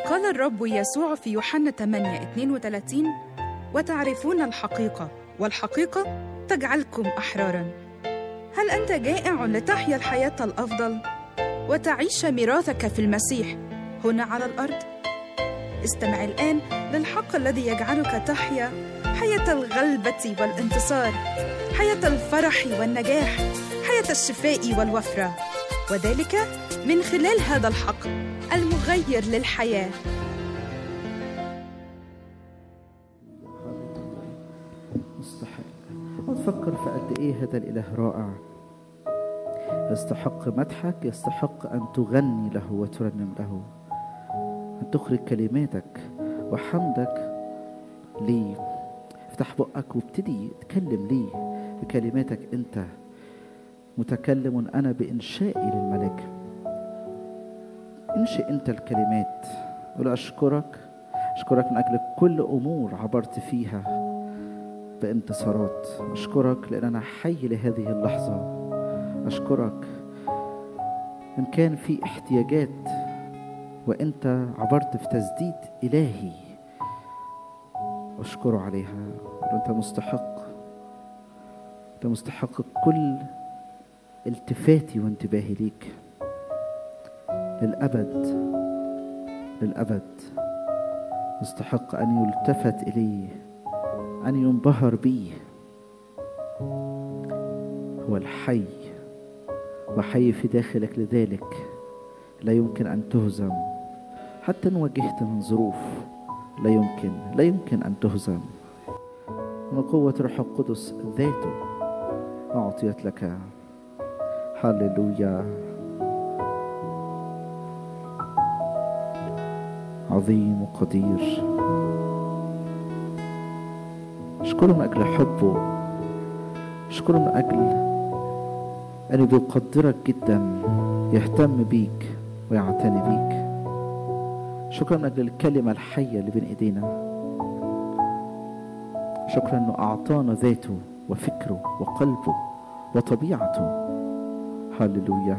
قال الرب يسوع في يوحنا 8 32 وتعرفون الحقيقة والحقيقة تجعلكم أحرارا هل أنت جائع لتحيا الحياة الأفضل وتعيش ميراثك في المسيح هنا على الأرض؟ استمع الآن للحق الذي يجعلك تحيا حياة الغلبة والانتصار حياة الفرح والنجاح حياة الشفاء والوفرة وذلك من خلال هذا الحق المغير للحياه مستحق وتفكر في قد ايه هذا الاله رائع يستحق مدحك يستحق ان تغني له وترنم له ان تخرج كلماتك وحمدك ليه افتح بقك وابتدي اتكلم ليه بكلماتك انت متكلم انا بانشائي للملك انشئ انت الكلمات قول اشكرك اشكرك من اجل كل امور عبرت فيها بانتصارات اشكرك لان انا حي لهذه اللحظه اشكرك ان كان في احتياجات وانت عبرت في تسديد الهي اشكره عليها وانت مستحق انت مستحق كل التفاتي وانتباهي ليك للأبد للأبد مستحق أن يلتفت إليه أن ينبهر به هو الحي وحي في داخلك لذلك لا يمكن أن تهزم حتى إن واجهت من ظروف لا يمكن لا يمكن أن تهزم من قوة روح القدس ذاته أعطيت لك هللويا عظيم وقدير اشكره من اجل حبه اشكره من اجل انه بيقدرك جدا يهتم بيك ويعتني بيك شكرا من اجل الكلمه الحيه اللي بين ايدينا شكرا انه اعطانا ذاته وفكره وقلبه وطبيعته هللويا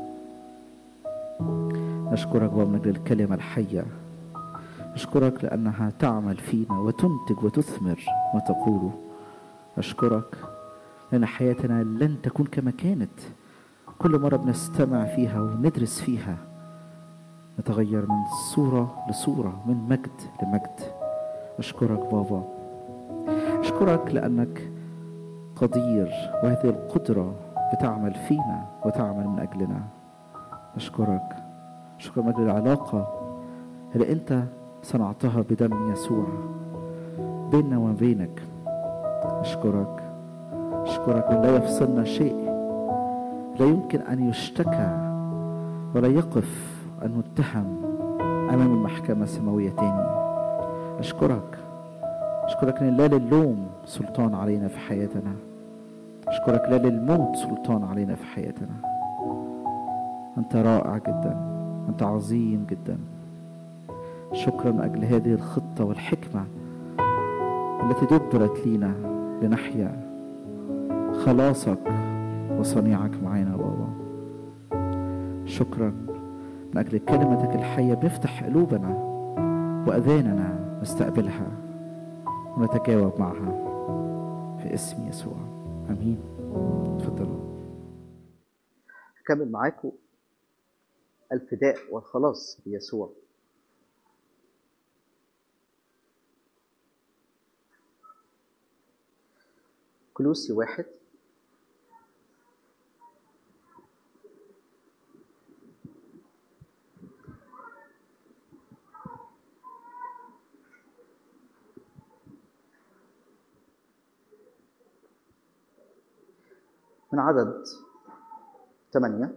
نشكرك بابا من اجل الكلمه الحيه أشكرك لأنها تعمل فينا وتنتج وتثمر ما تقوله أشكرك لأن حياتنا لن تكون كما كانت كل مرة بنستمع فيها وندرس فيها نتغير من صورة لصورة من مجد لمجد أشكرك بابا أشكرك لأنك قدير وهذه القدرة بتعمل فينا وتعمل من أجلنا أشكرك أشكرك من أجل العلاقة اللي أنت صنعتها بدم يسوع بيننا وبينك أشكرك أشكرك أن لا يفصلنا شيء لا يمكن أن يشتكى ولا يقف أن نتهم أمام المحكمة السماوية تاني أشكرك أشكرك أن لا للوم سلطان علينا في حياتنا أشكرك لا للموت سلطان علينا في حياتنا أنت رائع جدا أنت عظيم جدا شكرا من أجل هذه الخطة والحكمة التي دبرت لينا لنحيا خلاصك وصنيعك معنا بابا شكرا من أجل كلمتك الحية بنفتح قلوبنا وأذاننا نستقبلها ونتجاوب معها في اسم يسوع أمين تفضلوا أكمل معاكم الفداء والخلاص بيسوع كلوسي واحد من عدد ثمانية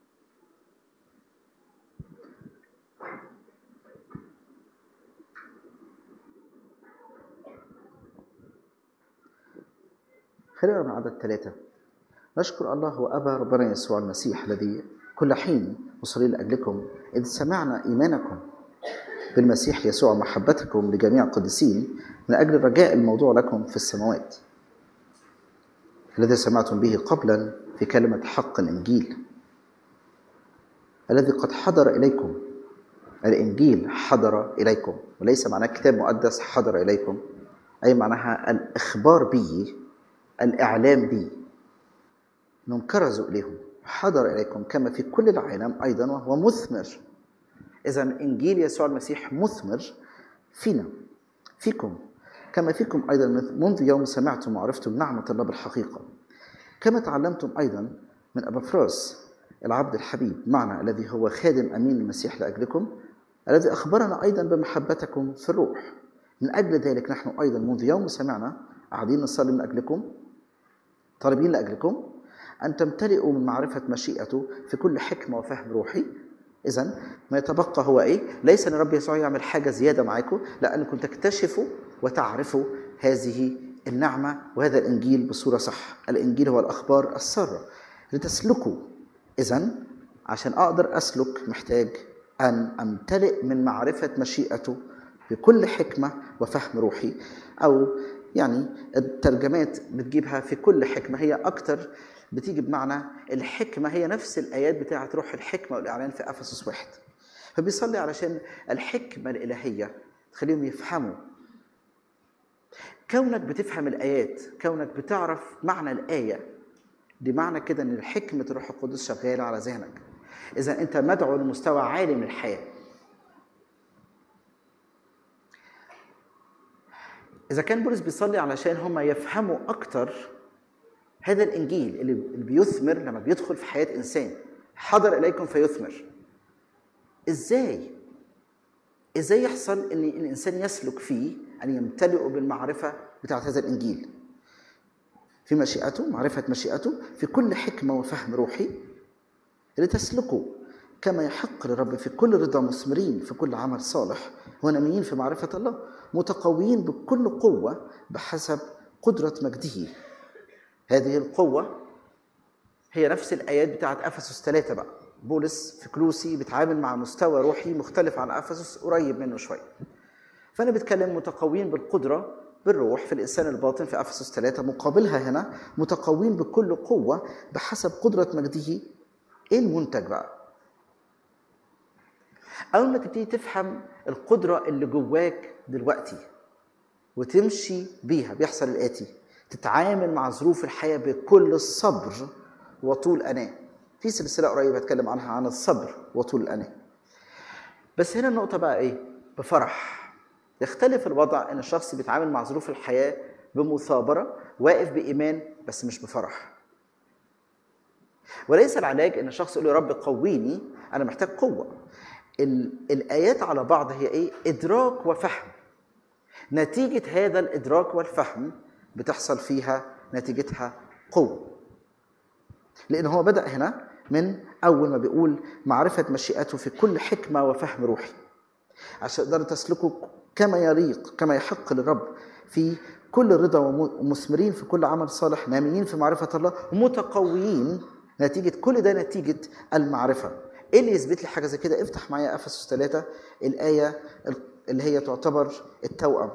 خلينا من عدد ثلاثة نشكر الله وأبا ربنا يسوع المسيح الذي كل حين نصلي لأجلكم إذ سمعنا إيمانكم بالمسيح يسوع محبتكم لجميع القديسين من أجل الرجاء الموضوع لكم في السماوات الذي سمعتم به قبلا في كلمة حق الإنجيل الذي قد حضر إليكم الإنجيل حضر إليكم وليس معناه كتاب مقدس حضر إليكم أي معناها الإخبار به الإعلام به أنهم كرزوا إليهم حضر إليكم كما في كل العالم أيضا وهو مثمر إذا إنجيل يسوع المسيح مثمر فينا فيكم كما فيكم أيضا منذ يوم سمعتم وعرفتم نعمة الله بالحقيقة كما تعلمتم أيضا من أبا فراس العبد الحبيب معنا الذي هو خادم أمين المسيح لأجلكم الذي أخبرنا أيضا بمحبتكم في الروح من أجل ذلك نحن أيضا منذ يوم سمعنا قاعدين نصلي من أجلكم طالبين لأجلكم أن تمتلئوا من معرفة مشيئته في كل حكمة وفهم روحي إذا ما يتبقى هو إيه؟ ليس أن الرب يسوع يعمل حاجة زيادة معاكم، لا أنكم تكتشفوا وتعرفوا هذه النعمة وهذا الإنجيل بصورة صح. الإنجيل هو الأخبار السارة لتسلكوا. إذا عشان أقدر أسلك محتاج أن أمتلئ من معرفة مشيئته بكل حكمة وفهم روحي أو يعني الترجمات بتجيبها في كل حكمة هي أكتر بتيجي بمعنى الحكمة هي نفس الآيات بتاعة روح الحكمة والإعلان في أفسس واحد فبيصلي علشان الحكمة الإلهية تخليهم يفهموا كونك بتفهم الآيات كونك بتعرف معنى الآية دي معنى كده إن حكمة الروح القدس شغالة على ذهنك إذا أنت مدعو لمستوى عالي من الحياة إذا كان بولس بيصلي علشان هم يفهموا أكتر هذا الإنجيل اللي بيثمر لما بيدخل في حياة إنسان حضر إليكم فيثمر إزاي؟ إزاي يحصل إن الإنسان يسلك فيه أن يمتلئ بالمعرفة بتاعت هذا الإنجيل في مشيئته معرفة مشيئته في كل حكمة وفهم روحي لتسلكوا كما يحق للرب في كل رضا مثمرين في كل عمل صالح وناميين في معرفة الله متقويين بكل قوة بحسب قدرة مجده هذه القوة هي نفس الآيات بتاعت أفسس ثلاثة بقى بولس في كلوسي بيتعامل مع مستوى روحي مختلف عن أفسس قريب منه شوية فأنا بتكلم متقوين بالقدرة بالروح في الإنسان الباطن في أفسس ثلاثة مقابلها هنا متقوين بكل قوة بحسب قدرة مجده إيه المنتج بقى؟ أول ما تبتدي تفهم القدرة اللي جواك دلوقتي وتمشي بيها بيحصل الآتي تتعامل مع ظروف الحياة بكل الصبر وطول أناة في سلسلة قريبة هتكلم عنها عن الصبر وطول الأناة بس هنا النقطة بقى إيه؟ بفرح يختلف الوضع إن الشخص بيتعامل مع ظروف الحياة بمثابرة واقف بإيمان بس مش بفرح وليس العلاج إن الشخص يقول يا رب قويني أنا محتاج قوة الآيات على بعض هي إيه؟ إدراك وفهم نتيجة هذا الإدراك والفهم بتحصل فيها نتيجتها قوة لأن هو بدأ هنا من أول ما بيقول معرفة مشيئته في كل حكمة وفهم روحي عشان تقدروا تسلكوا كما يليق كما يحق للرب في كل رضا ومثمرين في كل عمل صالح ناميين في معرفة الله ومتقويين نتيجة كل ده نتيجة المعرفة ايه اللي يثبت لي حاجة زي كده افتح معايا افسس ثلاثة الآية اللي هي تعتبر التوأم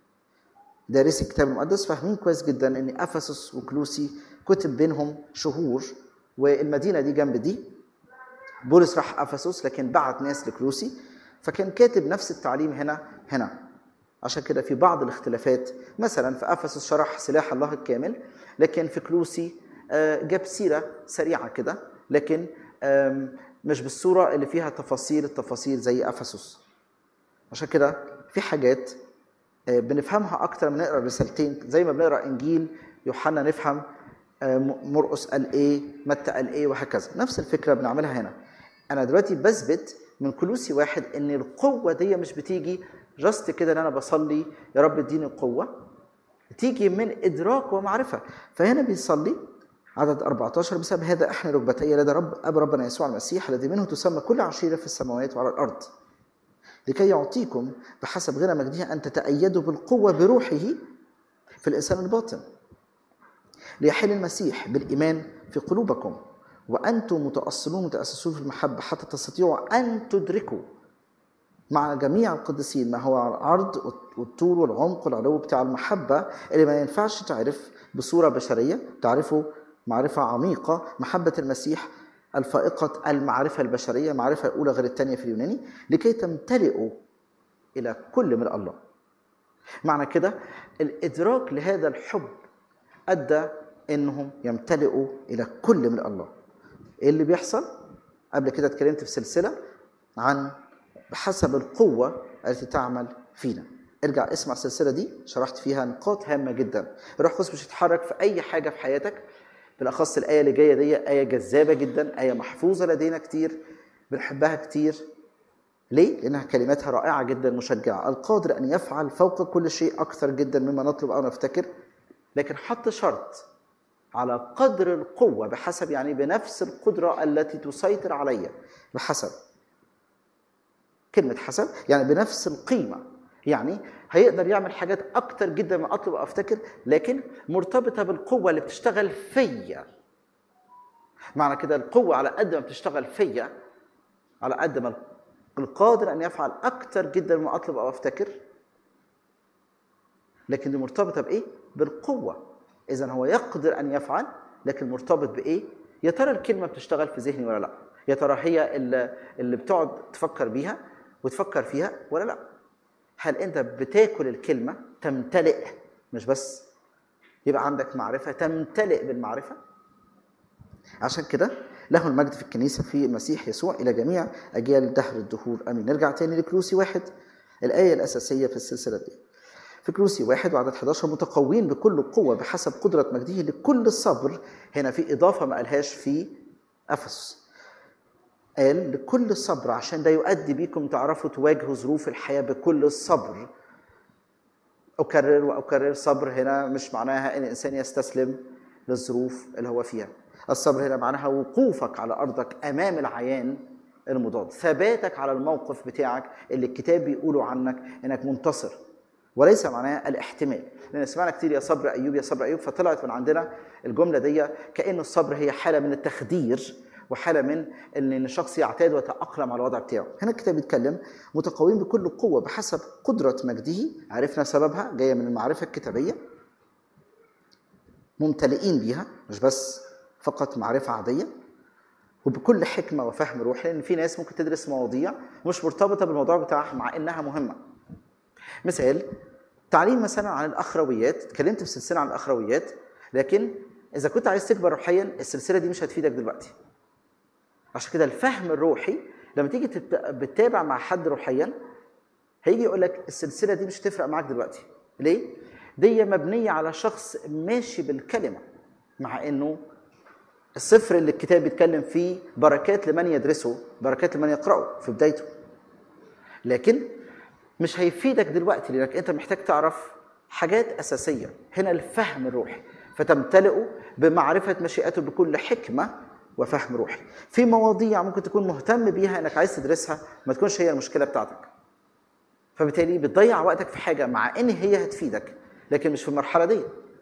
دارسي الكتاب المقدس فاهمين كويس جدا ان افسس وكلوسي كتب بينهم شهور والمدينه دي جنب دي بولس راح افسس لكن بعت ناس لكلوسي فكان كاتب نفس التعليم هنا هنا عشان كده في بعض الاختلافات مثلا في افسس شرح سلاح الله الكامل لكن في كلوسي جاب سيره سريعه كده لكن مش بالصوره اللي فيها تفاصيل التفاصيل زي افسس عشان كده في حاجات بنفهمها اكتر من نقرا رسالتين زي ما بنقرا انجيل يوحنا نفهم مرقس قال ايه متى قال ايه وهكذا نفس الفكره بنعملها هنا انا دلوقتي بثبت من كلوسي واحد ان القوه دي مش بتيجي جاست كده ان انا بصلي يا رب اديني قوه تيجي من ادراك ومعرفه فهنا بيصلي عدد 14 بسبب هذا احنا ركبتي لدى رب اب ربنا يسوع المسيح الذي منه تسمى كل عشيره في السماوات وعلى الارض لكي يعطيكم بحسب غنى مجده ان تتأيدوا بالقوه بروحه في الانسان الباطن ليحل المسيح بالايمان في قلوبكم وانتم متاصلون متاسسون في المحبه حتى تستطيعوا ان تدركوا مع جميع القديسين ما هو العرض والطول والعمق والعلو بتاع المحبه اللي ما ينفعش تعرف بصوره بشريه تعرفه معرفه عميقه محبه المسيح الفائقة المعرفة البشرية المعرفة الأولى غير الثانية في اليوناني لكي تمتلئوا إلى كل من الله معنى كده الإدراك لهذا الحب أدى إنهم يمتلئوا إلى كل من الله إيه اللي بيحصل؟ قبل كده اتكلمت في سلسلة عن بحسب القوة التي تعمل فينا ارجع اسمع السلسلة دي شرحت فيها نقاط هامة جدا الروح القدس مش هيتحرك في أي حاجة في حياتك بالأخص الآية اللي جاية دي آية جذابة جدا آية محفوظة لدينا كتير بنحبها كتير ليه؟ لأنها كلماتها رائعة جدا مشجعة القادر أن يفعل فوق كل شيء أكثر جدا مما نطلب أو نفتكر لكن حط شرط على قدر القوة بحسب يعني بنفس القدرة التي تسيطر علي بحسب كلمة حسب يعني بنفس القيمة يعني هيقدر يعمل حاجات أكتر جدا ما أطلب وأفتكر لكن مرتبطة بالقوة اللي بتشتغل فيا معنى كده القوة على قد ما بتشتغل فيا على قد ما القادر أن يفعل أكتر جدا ما أطلب أو أفتكر لكن دي مرتبطة بإيه؟ بالقوة إذا هو يقدر أن يفعل لكن مرتبط بإيه؟ يا ترى الكلمة بتشتغل في ذهني ولا لا؟ يا ترى هي اللي, اللي بتقعد تفكر بيها وتفكر فيها ولا لا؟ هل أنت بتاكل الكلمة تمتلئ مش بس يبقى عندك معرفة تمتلئ بالمعرفة؟ عشان كده له المجد في الكنيسة في المسيح يسوع إلى جميع أجيال دهر الدهور أمين نرجع تاني لكلوسي واحد الآية الأساسية في السلسلة دي في كلوسي واحد وعدد 11 متقوين بكل قوة بحسب قدرة مجده لكل الصبر هنا في إضافة ما قالهاش في أفسس قال لكل الصبر عشان ده يؤدي بيكم تعرفوا تواجهوا ظروف الحياة بكل الصبر أكرر وأكرر صبر هنا مش معناها أن الإنسان يستسلم للظروف اللي هو فيها الصبر هنا معناها وقوفك على أرضك أمام العيان المضاد ثباتك على الموقف بتاعك اللي الكتاب بيقوله عنك انك منتصر وليس معناه الاحتمال لان سمعنا كتير يا صبر ايوب يا صبر ايوب فطلعت من عندنا الجمله دي كان الصبر هي حاله من التخدير وحاله من ان الشخص يعتاد ويتاقلم على الوضع بتاعه هنا الكتاب بيتكلم متقوين بكل قوه بحسب قدره مجده عرفنا سببها جايه من المعرفه الكتابيه ممتلئين بيها مش بس فقط معرفه عاديه وبكل حكمه وفهم روحي لان في ناس ممكن تدرس مواضيع مش مرتبطه بالموضوع بتاعها مع انها مهمه مثال تعليم مثلا عن الاخرويات اتكلمت في سلسله عن الاخرويات لكن اذا كنت عايز تكبر روحيا السلسله دي مش هتفيدك دلوقتي عشان كده الفهم الروحي لما تيجي بتتابع مع حد روحيا هيجي يقول لك السلسله دي مش هتفرق معاك دلوقتي ليه دي مبنيه على شخص ماشي بالكلمه مع انه السفر اللي الكتاب بيتكلم فيه بركات لمن يدرسه بركات لمن يقرأه في بدايته لكن مش هيفيدك دلوقتي لانك انت محتاج تعرف حاجات اساسيه هنا الفهم الروحي فتمتلئ بمعرفه مشيئته بكل حكمه وفهم روحي في مواضيع ممكن تكون مهتم بيها انك عايز تدرسها ما تكونش هي المشكله بتاعتك فبالتالي بتضيع وقتك في حاجه مع ان هي هتفيدك لكن مش في المرحله دي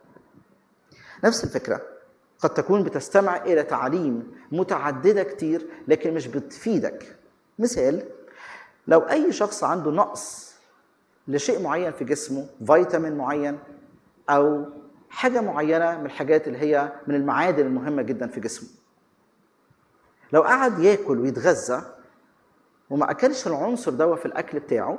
نفس الفكره قد تكون بتستمع الى تعليم متعدده كتير لكن مش بتفيدك مثال لو اي شخص عنده نقص لشيء معين في جسمه فيتامين معين او حاجه معينه من الحاجات اللي هي من المعادن المهمه جدا في جسمه لو قعد ياكل ويتغذى وما اكلش العنصر ده في الاكل بتاعه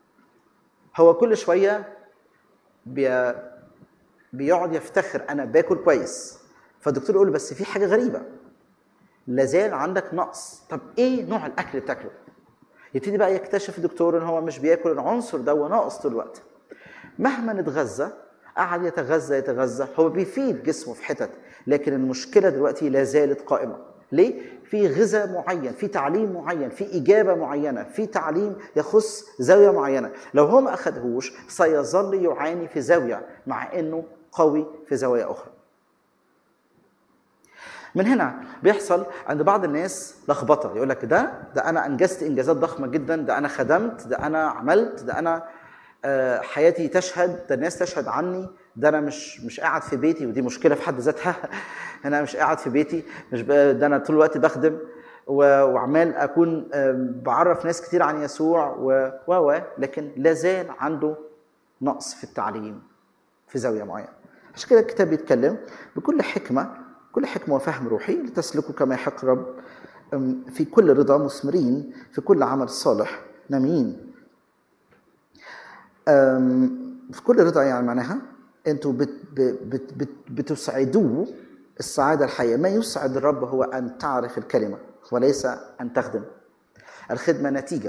هو كل شويه بي... بيقعد يفتخر انا باكل كويس فالدكتور يقول له بس في حاجه غريبه لازال عندك نقص طب ايه نوع الاكل اللي بتاكله يبتدي بقى يكتشف الدكتور ان هو مش بياكل العنصر ده وناقص طول الوقت مهما اتغذى قعد يتغذى يتغذى هو بيفيد جسمه في حتت لكن المشكله دلوقتي لا زالت قائمه ليه في غذاء معين في تعليم معين في اجابه معينه في تعليم يخص زاويه معينه لو هو ما اخدهوش سيظل يعاني في زاويه مع انه قوي في زوايا اخرى من هنا بيحصل عند بعض الناس لخبطه يقول لك ده ده انا انجزت انجازات ضخمه جدا ده انا خدمت ده انا عملت ده انا حياتي تشهد ده الناس تشهد عني ده انا مش مش قاعد في بيتي ودي مشكله في حد ذاتها انا مش قاعد في بيتي مش ده انا طول الوقت بخدم وعمال اكون بعرف ناس كتير عن يسوع و و لكن لا زال عنده نقص في التعليم في زاويه معينه عشان كده الكتاب بيتكلم بكل حكمه كل حكمة وفهم روحي لتسلكوا كما يحق رب أم، في كل رضا مثمرين في كل عمل صالح نامين أم، في كل رضا يعني معناها انتوا بت بت بت بتسعدوه السعادة الحقيقية ما يسعد الرب هو أن تعرف الكلمة وليس أن تخدم الخدمة نتيجة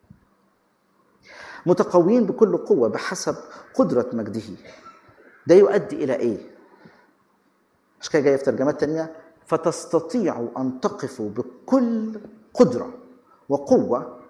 متقوين بكل قوة بحسب قدرة مجده ده يؤدي إلى إيه؟ عشان كده جاية في ترجمات تانية فتستطيعوا أن تقفوا بكل قدرة وقوة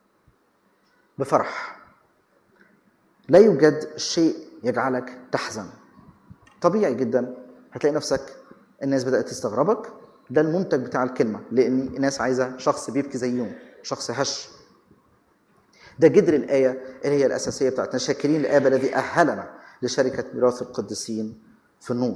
بفرح لا يوجد شيء يجعلك تحزن طبيعي جدا هتلاقي نفسك الناس بدأت تستغربك ده المنتج بتاع الكلمة لأن الناس عايزة شخص بيبكي زيهم شخص هش ده جذر الآية اللي هي الأساسية بتاعتنا شاكرين الآب الذي أهلنا لشركة ميراث القديسين في النور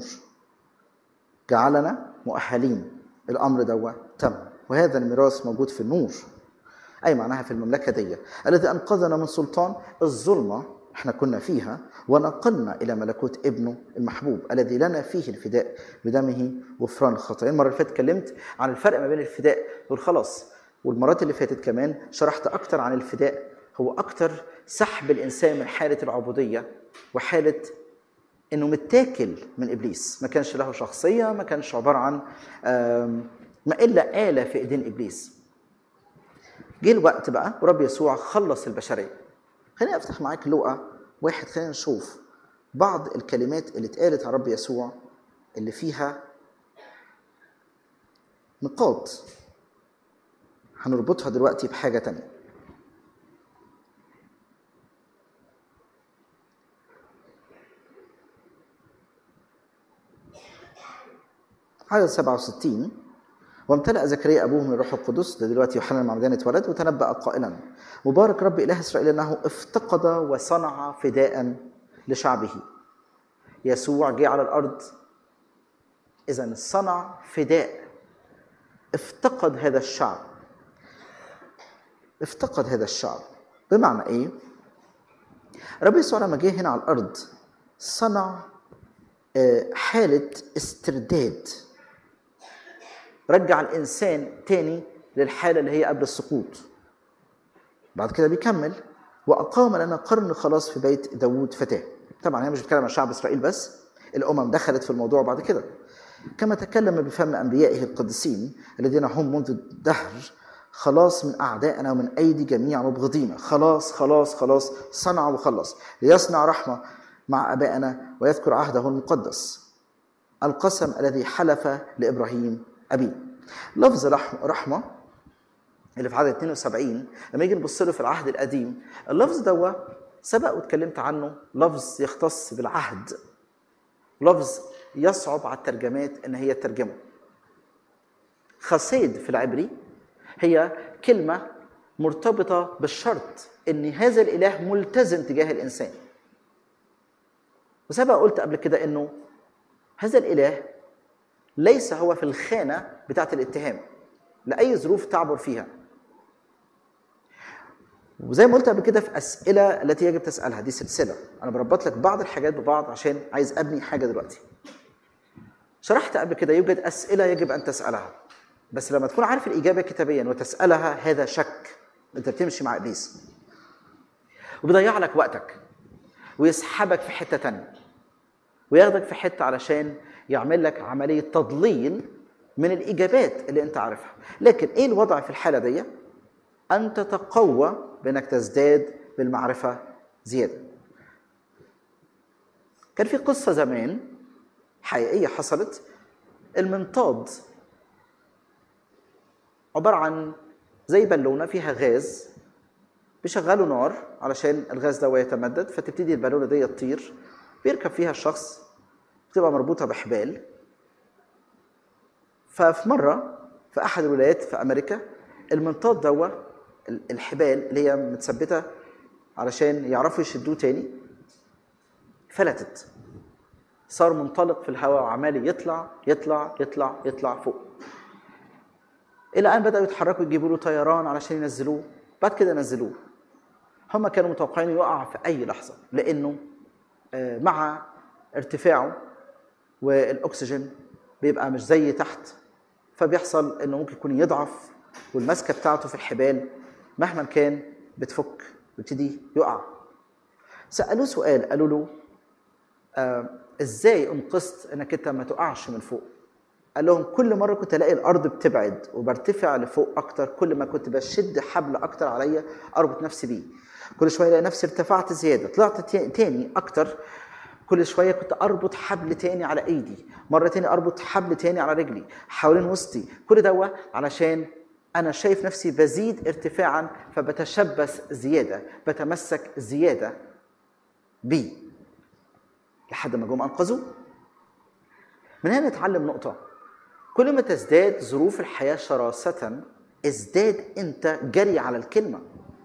جعلنا مؤهلين الأمر دوا تم وهذا الميراث موجود في النور أي معناها في المملكة دي الذي أنقذنا من سلطان الظلمة احنا كنا فيها ونقلنا إلى ملكوت ابنه المحبوب الذي لنا فيه الفداء بدمه غفران الخطايا المرة اللي فاتت اتكلمت عن الفرق ما بين الفداء والخلاص والمرات اللي فاتت كمان شرحت أكتر عن الفداء هو أكتر سحب الإنسان من حالة العبودية وحالة انه متاكل من ابليس ما كانش له شخصيه ما كانش عباره عن آم، ما الا اله في ايدين ابليس جه الوقت بقى ورب يسوع خلص البشريه خليني افتح معاك لقا واحد خلينا نشوف بعض الكلمات اللي اتقالت عن رب يسوع اللي فيها نقاط هنربطها دلوقتي بحاجه تانية عدد 67 وامتلأ زكريا أبوه من الروح القدس ده دلوقتي يوحنا المعمدان اتولد وتنبأ قائلا مبارك رب إله إسرائيل أنه افتقد وصنع فداء لشعبه يسوع جه على الأرض إذا صنع فداء افتقد هذا الشعب افتقد هذا الشعب بمعنى إيه؟ رب يسوع لما جه هنا على الأرض صنع آه، حالة استرداد رجع الإنسان تاني للحالة اللي هي قبل السقوط بعد كده بيكمل وأقام لنا قرن خلاص في بيت داوود فتاة طبعا هي مش بتتكلم عن شعب إسرائيل بس الأمم دخلت في الموضوع بعد كده كما تكلم بفم أنبيائه القديسين الذين هم منذ الدهر خلاص من أعدائنا ومن أيدي جميع مبغضينا خلاص خلاص خلاص صنع وخلص ليصنع رحمة مع أبائنا ويذكر عهده المقدس القسم الذي حلف لإبراهيم أبيه لفظ رحم- رحمة اللي في عدد 72 لما يجي نبص له في العهد القديم اللفظ ده سبق واتكلمت عنه لفظ يختص بالعهد لفظ يصعب على الترجمات ان هي تترجمه خسيد في العبري هي كلمه مرتبطه بالشرط ان هذا الاله ملتزم تجاه الانسان وسبق قلت قبل كده انه هذا الاله ليس هو في الخانه بتاعه الاتهام لاي ظروف تعبر فيها وزي ما قلت قبل كده في اسئله التي يجب تسالها دي سلسله انا بربط لك بعض الحاجات ببعض عشان عايز ابني حاجه دلوقتي شرحت قبل كده يوجد اسئله يجب ان تسالها بس لما تكون عارف الاجابه كتابيا وتسالها هذا شك انت بتمشي مع ابليس وبيضيع لك وقتك ويسحبك في حته تانية وياخدك في حته علشان يعمل لك عمليه تضليل من الاجابات اللي انت عارفها لكن ايه الوضع في الحاله دي ان تتقوى بانك تزداد بالمعرفه زياده كان في قصه زمان حقيقيه حصلت المنطاد عباره عن زي بالونه فيها غاز بيشغلوا نار علشان الغاز ده يتمدد فتبتدي البالونه دي تطير بيركب فيها الشخص بتبقى مربوطه بحبال ففي مره في احد الولايات في امريكا المنطاد دوا الحبال اللي هي متثبته علشان يعرفوا يشدوه تاني فلتت صار منطلق في الهواء وعمال يطلع يطلع يطلع يطلع فوق الى ان بداوا يتحركوا يجيبوا له طيران علشان ينزلوه بعد كده نزلوه هم كانوا متوقعين يقع في اي لحظه لانه آه، مع ارتفاعه والاكسجين بيبقى مش زي تحت فبيحصل انه ممكن يكون يضعف والمسكه بتاعته في الحبال مهما كان بتفك ويبتدي يقع سالوه سؤال قالوا له آه ازاي انقذت انك انت ما تقعش من فوق قال لهم كل مره كنت الاقي الارض بتبعد وبرتفع لفوق اكتر كل ما كنت بشد حبل اكتر عليا اربط نفسي بيه كل شويه الاقي نفسي ارتفعت زياده طلعت تا- تاني اكتر كل شويه كنت اربط حبل تاني على ايدي مره تاني اربط حبل تاني على رجلي حوالين وسطي كل دوا علشان انا شايف نفسي بزيد ارتفاعا فبتشبث زياده بتمسك زياده بيه لحد ما جم انقذوه من هنا نتعلم نقطه كل ما تزداد ظروف الحياه شراسه ازداد انت جري على الكلمه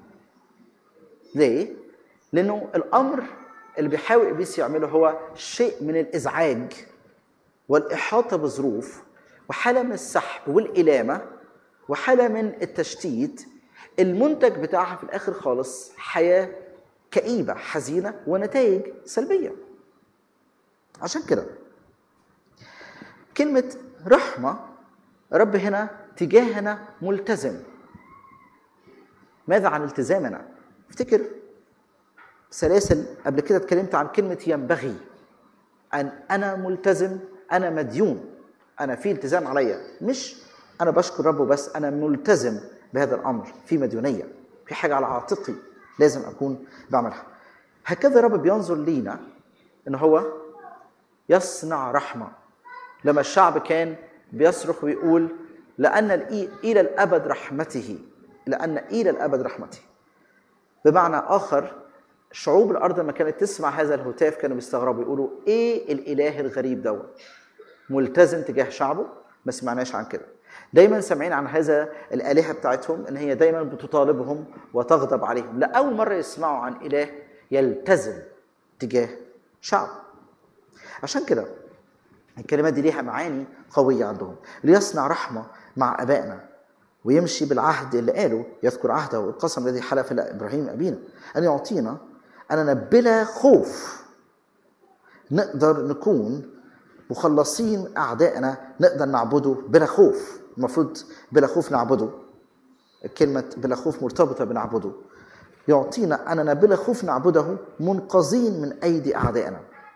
ليه؟ لأنه الأمر اللي بيحاول إبليس يعمله هو شيء من الإزعاج والإحاطة بظروف وحالة من السحب والإلامة وحالة من التشتيت المنتج بتاعها في الآخر خالص حياة كئيبة حزينة ونتائج سلبية عشان كده كلمة رحمة رب هنا تجاهنا ملتزم ماذا عن التزامنا؟ افتكر سلاسل قبل كده اتكلمت عن كلمة ينبغي أن أنا ملتزم أنا مديون أنا في التزام عليا مش أنا بشكر ربه بس أنا ملتزم بهذا الأمر في مديونية في حاجة على عاتقي لازم أكون بعملها هكذا رب بينظر لينا إن هو يصنع رحمة لما الشعب كان بيصرخ ويقول لأن الإي- إلى الأبد رحمته لأن إلى الأبد رحمته بمعنى آخر شعوب الأرض لما كانت تسمع هذا الهتاف كانوا بيستغربوا يقولوا إيه الإله الغريب دوت ملتزم تجاه شعبه ما سمعناش عن كده دايما سامعين عن هذا الآلهة بتاعتهم إن هي دايما بتطالبهم وتغضب عليهم لأول مرة يسمعوا عن إله يلتزم تجاه شعب عشان كده الكلمات دي ليها معاني قوية عندهم ليصنع رحمة مع أبائنا ويمشي بالعهد اللي قاله يذكر عهده والقسم الذي حلف لإبراهيم أبينا أن يعطينا أننا بلا خوف نقدر نكون مخلصين أعدائنا نقدر نعبده بلا خوف المفروض بلا خوف نعبده كلمة بلا خوف مرتبطة بنعبده يعطينا أننا بلا خوف نعبده منقذين من أيدي أعدائنا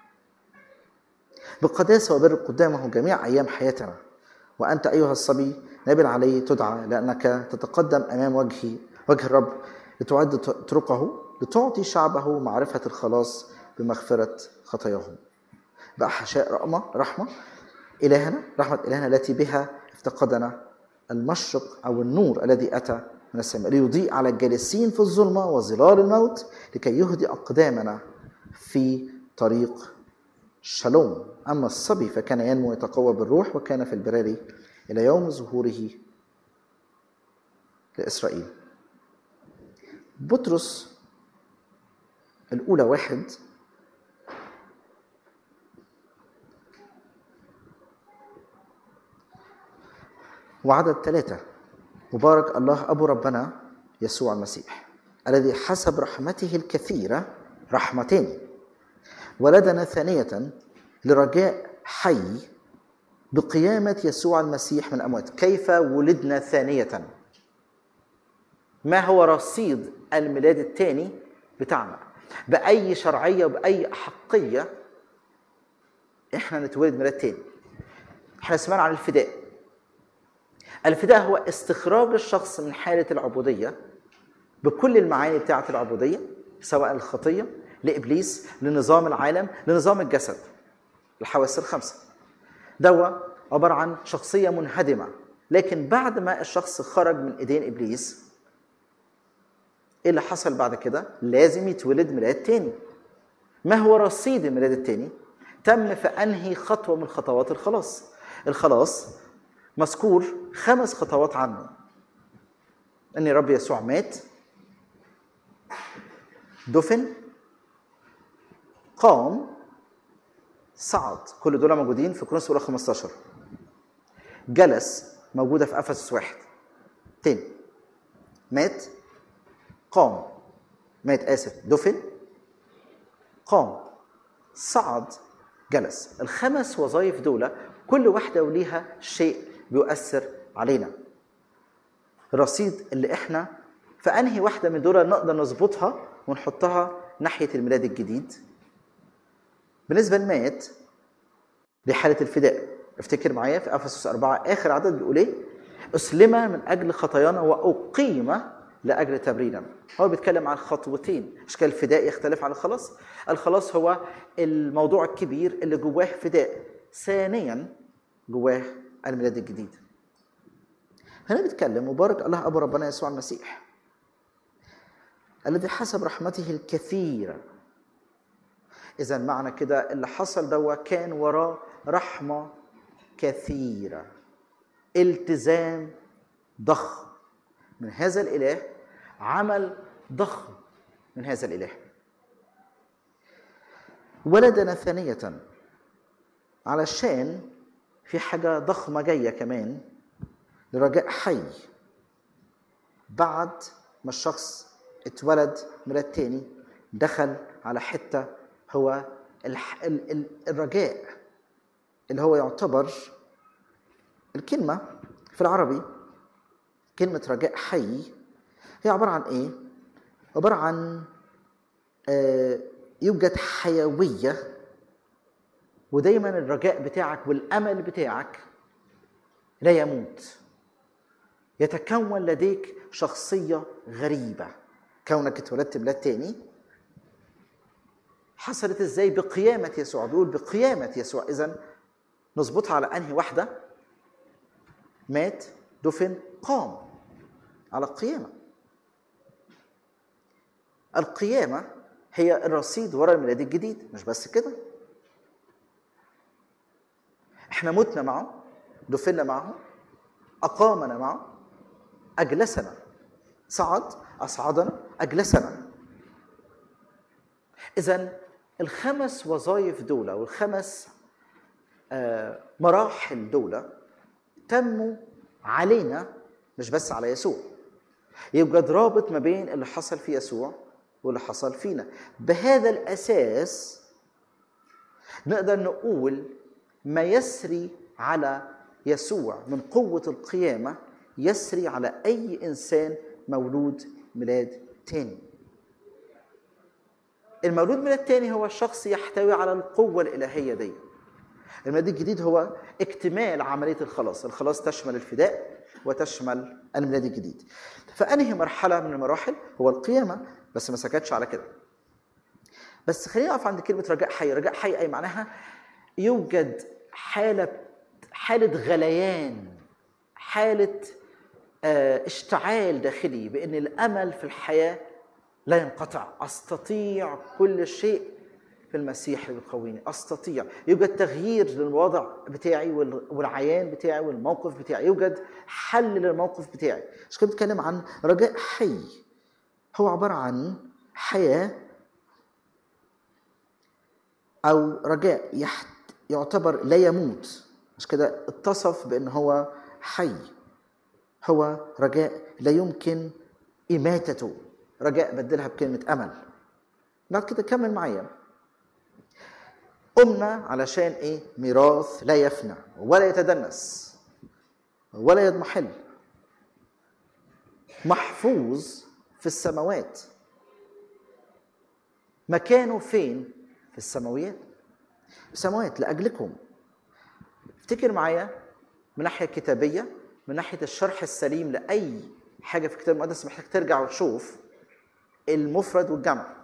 بقداسة وبر قدامه جميع أيام حياتنا وأنت أيها الصبي نابل عليه تدعى لأنك تتقدم أمام وجه وجه الرب لتعد طرقه لتعطي شعبه معرفة الخلاص بمغفرة خطاياهم بأحشاء رحمة رحمة إلهنا رحمة إلهنا التي بها افتقدنا المشرق أو النور الذي أتى من السماء ليضيء على الجالسين في الظلمة وظلال الموت لكي يهدي أقدامنا في طريق شالوم أما الصبي فكان ينمو يتقوى بالروح وكان في البراري إلى يوم ظهوره لإسرائيل بطرس الأولى واحد وعدد ثلاثة مبارك الله أبو ربنا يسوع المسيح الذي حسب رحمته الكثيرة رحمتين ولدنا ثانية لرجاء حي بقيامة يسوع المسيح من الأموات كيف ولدنا ثانية ما هو رصيد الميلاد الثاني بتاعنا بأي شرعية وبأي أحقية إحنا نتولد ميلاد تاني إحنا سمعنا عن الفداء الفداء هو استخراج الشخص من حالة العبودية بكل المعاني بتاعة العبودية سواء الخطية لإبليس لنظام العالم لنظام الجسد الحواس الخمسة دوا عبارة عن شخصية منهدمة لكن بعد ما الشخص خرج من إيدين إبليس إيه اللي حصل بعد كده؟ لازم يتولد ميلاد تاني ما هو رصيد الميلاد التاني؟ تم في أنهي خطوة من خطوات الخلاص الخلاص مذكور خمس خطوات عنه ان رب يسوع مات دفن قام صعد كل دول موجودين في كورنثوس الاولى 15 جلس موجوده في افسس واحد تاني مات قام مات اسف دفن قام صعد جلس الخمس وظائف دول كل واحده وليها شيء بيؤثر علينا الرصيد اللي احنا في انهي واحده من دول نقدر نظبطها ونحطها ناحيه الميلاد الجديد بالنسبه لمات دي حاله الفداء افتكر معايا في افسس أربعة اخر عدد بيقول ايه اسلم من اجل خطايانا واقيم لاجل تبريرنا هو بيتكلم عن خطوتين اشكال الفداء يختلف عن الخلاص الخلاص هو الموضوع الكبير اللي جواه فداء ثانيا جواه الميلاد الجديد هنا بيتكلم مبارك الله ابو ربنا يسوع المسيح الذي حسب رحمته الكثيره اذا معنى كده اللي حصل دوا كان وراه رحمه كثيره التزام ضخم من هذا الاله عمل ضخم من هذا الاله ولدنا ثانيه علشان في حاجه ضخمه جايه كمان لرجاء حي بعد ما الشخص اتولد ميلاد تاني دخل على حته هو الح... ال... ال... الرجاء اللي هو يعتبر الكلمه في العربي كلمه رجاء حي هي عباره عن ايه؟ عباره عن آه يوجد حيويه ودايما الرجاء بتاعك والامل بتاعك لا يموت يتكون لديك شخصيه غريبه كونك اتولدت بلاد تاني حصلت ازاي بقيامة يسوع بيقول بقيامة يسوع إذا نظبطها على أنهي واحدة مات دفن قام على القيامة القيامة هي الرصيد وراء الميلاد الجديد مش بس كده احنا متنا معه دفنا معه أقامنا معه أجلسنا صعد أصعدنا أجلسنا إذا الخمس وظائف دولة والخمس آه مراحل دولة تموا علينا مش بس على يسوع يوجد رابط ما بين اللي حصل في يسوع واللي حصل فينا بهذا الأساس نقدر نقول ما يسري على يسوع من قوة القيامة يسري على أي إنسان مولود ميلاد تاني المولود ميلاد تاني هو شخص يحتوي على القوة الإلهية دي الميلاد الجديد هو اكتمال عملية الخلاص الخلاص تشمل الفداء وتشمل الميلاد الجديد فأنهي مرحلة من المراحل هو القيامة بس ما سكتش على كده بس خلينا نقف عند كلمة رجاء حي رجاء حي أي معناها يوجد حالة حالة غليان حالة اشتعال داخلي بأن الأمل في الحياة لا ينقطع أستطيع كل شيء في المسيح اللي بيقويني أستطيع يوجد تغيير للوضع بتاعي والعيان بتاعي والموقف بتاعي يوجد حل للموقف بتاعي مش كده بتكلم عن رجاء حي هو عبارة عن حياة أو رجاء يحت يعتبر لا يموت مش كده اتصف بأن هو حي هو رجاء لا يمكن إماتته رجاء بدلها بكلمة أمل بعد كده كمل معايا قمنا علشان إيه ميراث لا يفنى ولا يتدنس ولا يضمحل محفوظ في السماوات مكانه فين في السماويات السماوات لأجلكم افتكر معايا من ناحية كتابية من ناحية الشرح السليم لأي حاجة في الكتاب المقدس محتاج ترجع وتشوف المفرد والجمع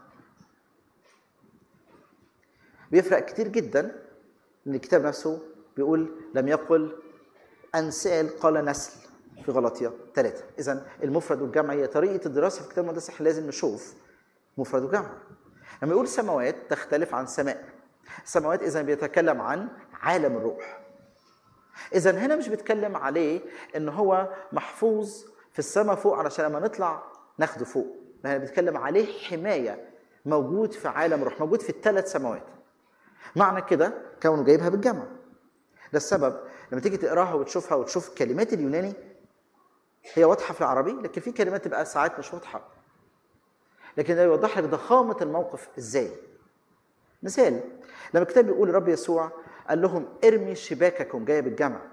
بيفرق كتير جدا ان الكتاب نفسه بيقول لم يقل انسال قال نسل في غلطية ثلاثة إذا المفرد والجمع هي طريقة الدراسة في الكتاب المقدس احنا لازم نشوف مفرد وجمع لما يقول سماوات تختلف عن سماء السماوات إذا بيتكلم عن عالم الروح إذا هنا مش بيتكلم عليه إن هو محفوظ في السماء فوق علشان لما نطلع ناخده فوق لا بيتكلم عليه حماية موجود في عالم الروح موجود في الثلاث سماوات معنى كده كونه جايبها بالجمع ده السبب لما تيجي تقراها وتشوفها وتشوف كلمات اليوناني هي واضحة في العربي لكن في كلمات تبقى ساعات مش واضحة لكن ده يوضح لك ضخامة الموقف ازاي مثال لما الكتاب بيقول الرب يسوع قال لهم ارمي شباككم جايه بالجمع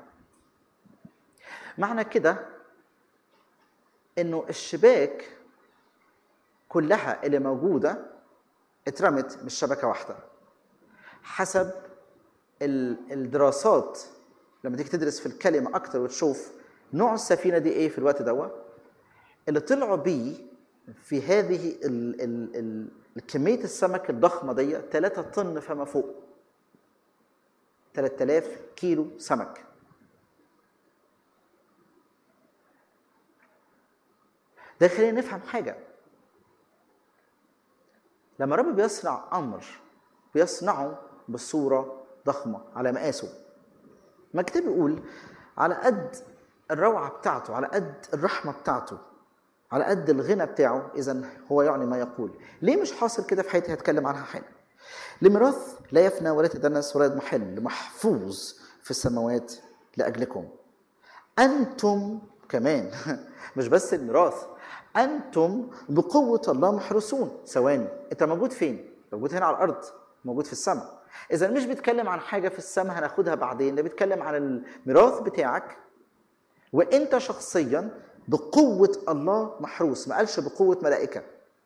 معنى كده انه الشباك كلها اللي موجوده اترمت مش شبكه واحده حسب ال- الدراسات لما تيجي تدرس في الكلمه اكتر وتشوف نوع السفينه دي ايه في الوقت دوت اللي طلعوا بيه في هذه ال ال ال كميه السمك الضخمه دي 3 طن فما فوق 3000 كيلو سمك ده خلينا نفهم حاجه لما رب بيصنع امر بيصنعه بصوره ضخمه على مقاسه ما الكتاب بيقول على قد الروعه بتاعته على قد الرحمه بتاعته على قد الغنى بتاعه اذا هو يعني ما يقول ليه مش حاصل كده في حياتي هتكلم عنها حالا لميراث لا يفنى ولا يتدنس ولا يضمحل محفوظ في السماوات لاجلكم انتم كمان مش بس الميراث انتم بقوه الله محروسون ثواني انت موجود فين موجود هنا على الارض موجود في السماء اذا مش بيتكلم عن حاجه في السماء هناخدها بعدين ده بيتكلم عن الميراث بتاعك وانت شخصيا بقوه الله محروس ما قالش بقوه ملائكه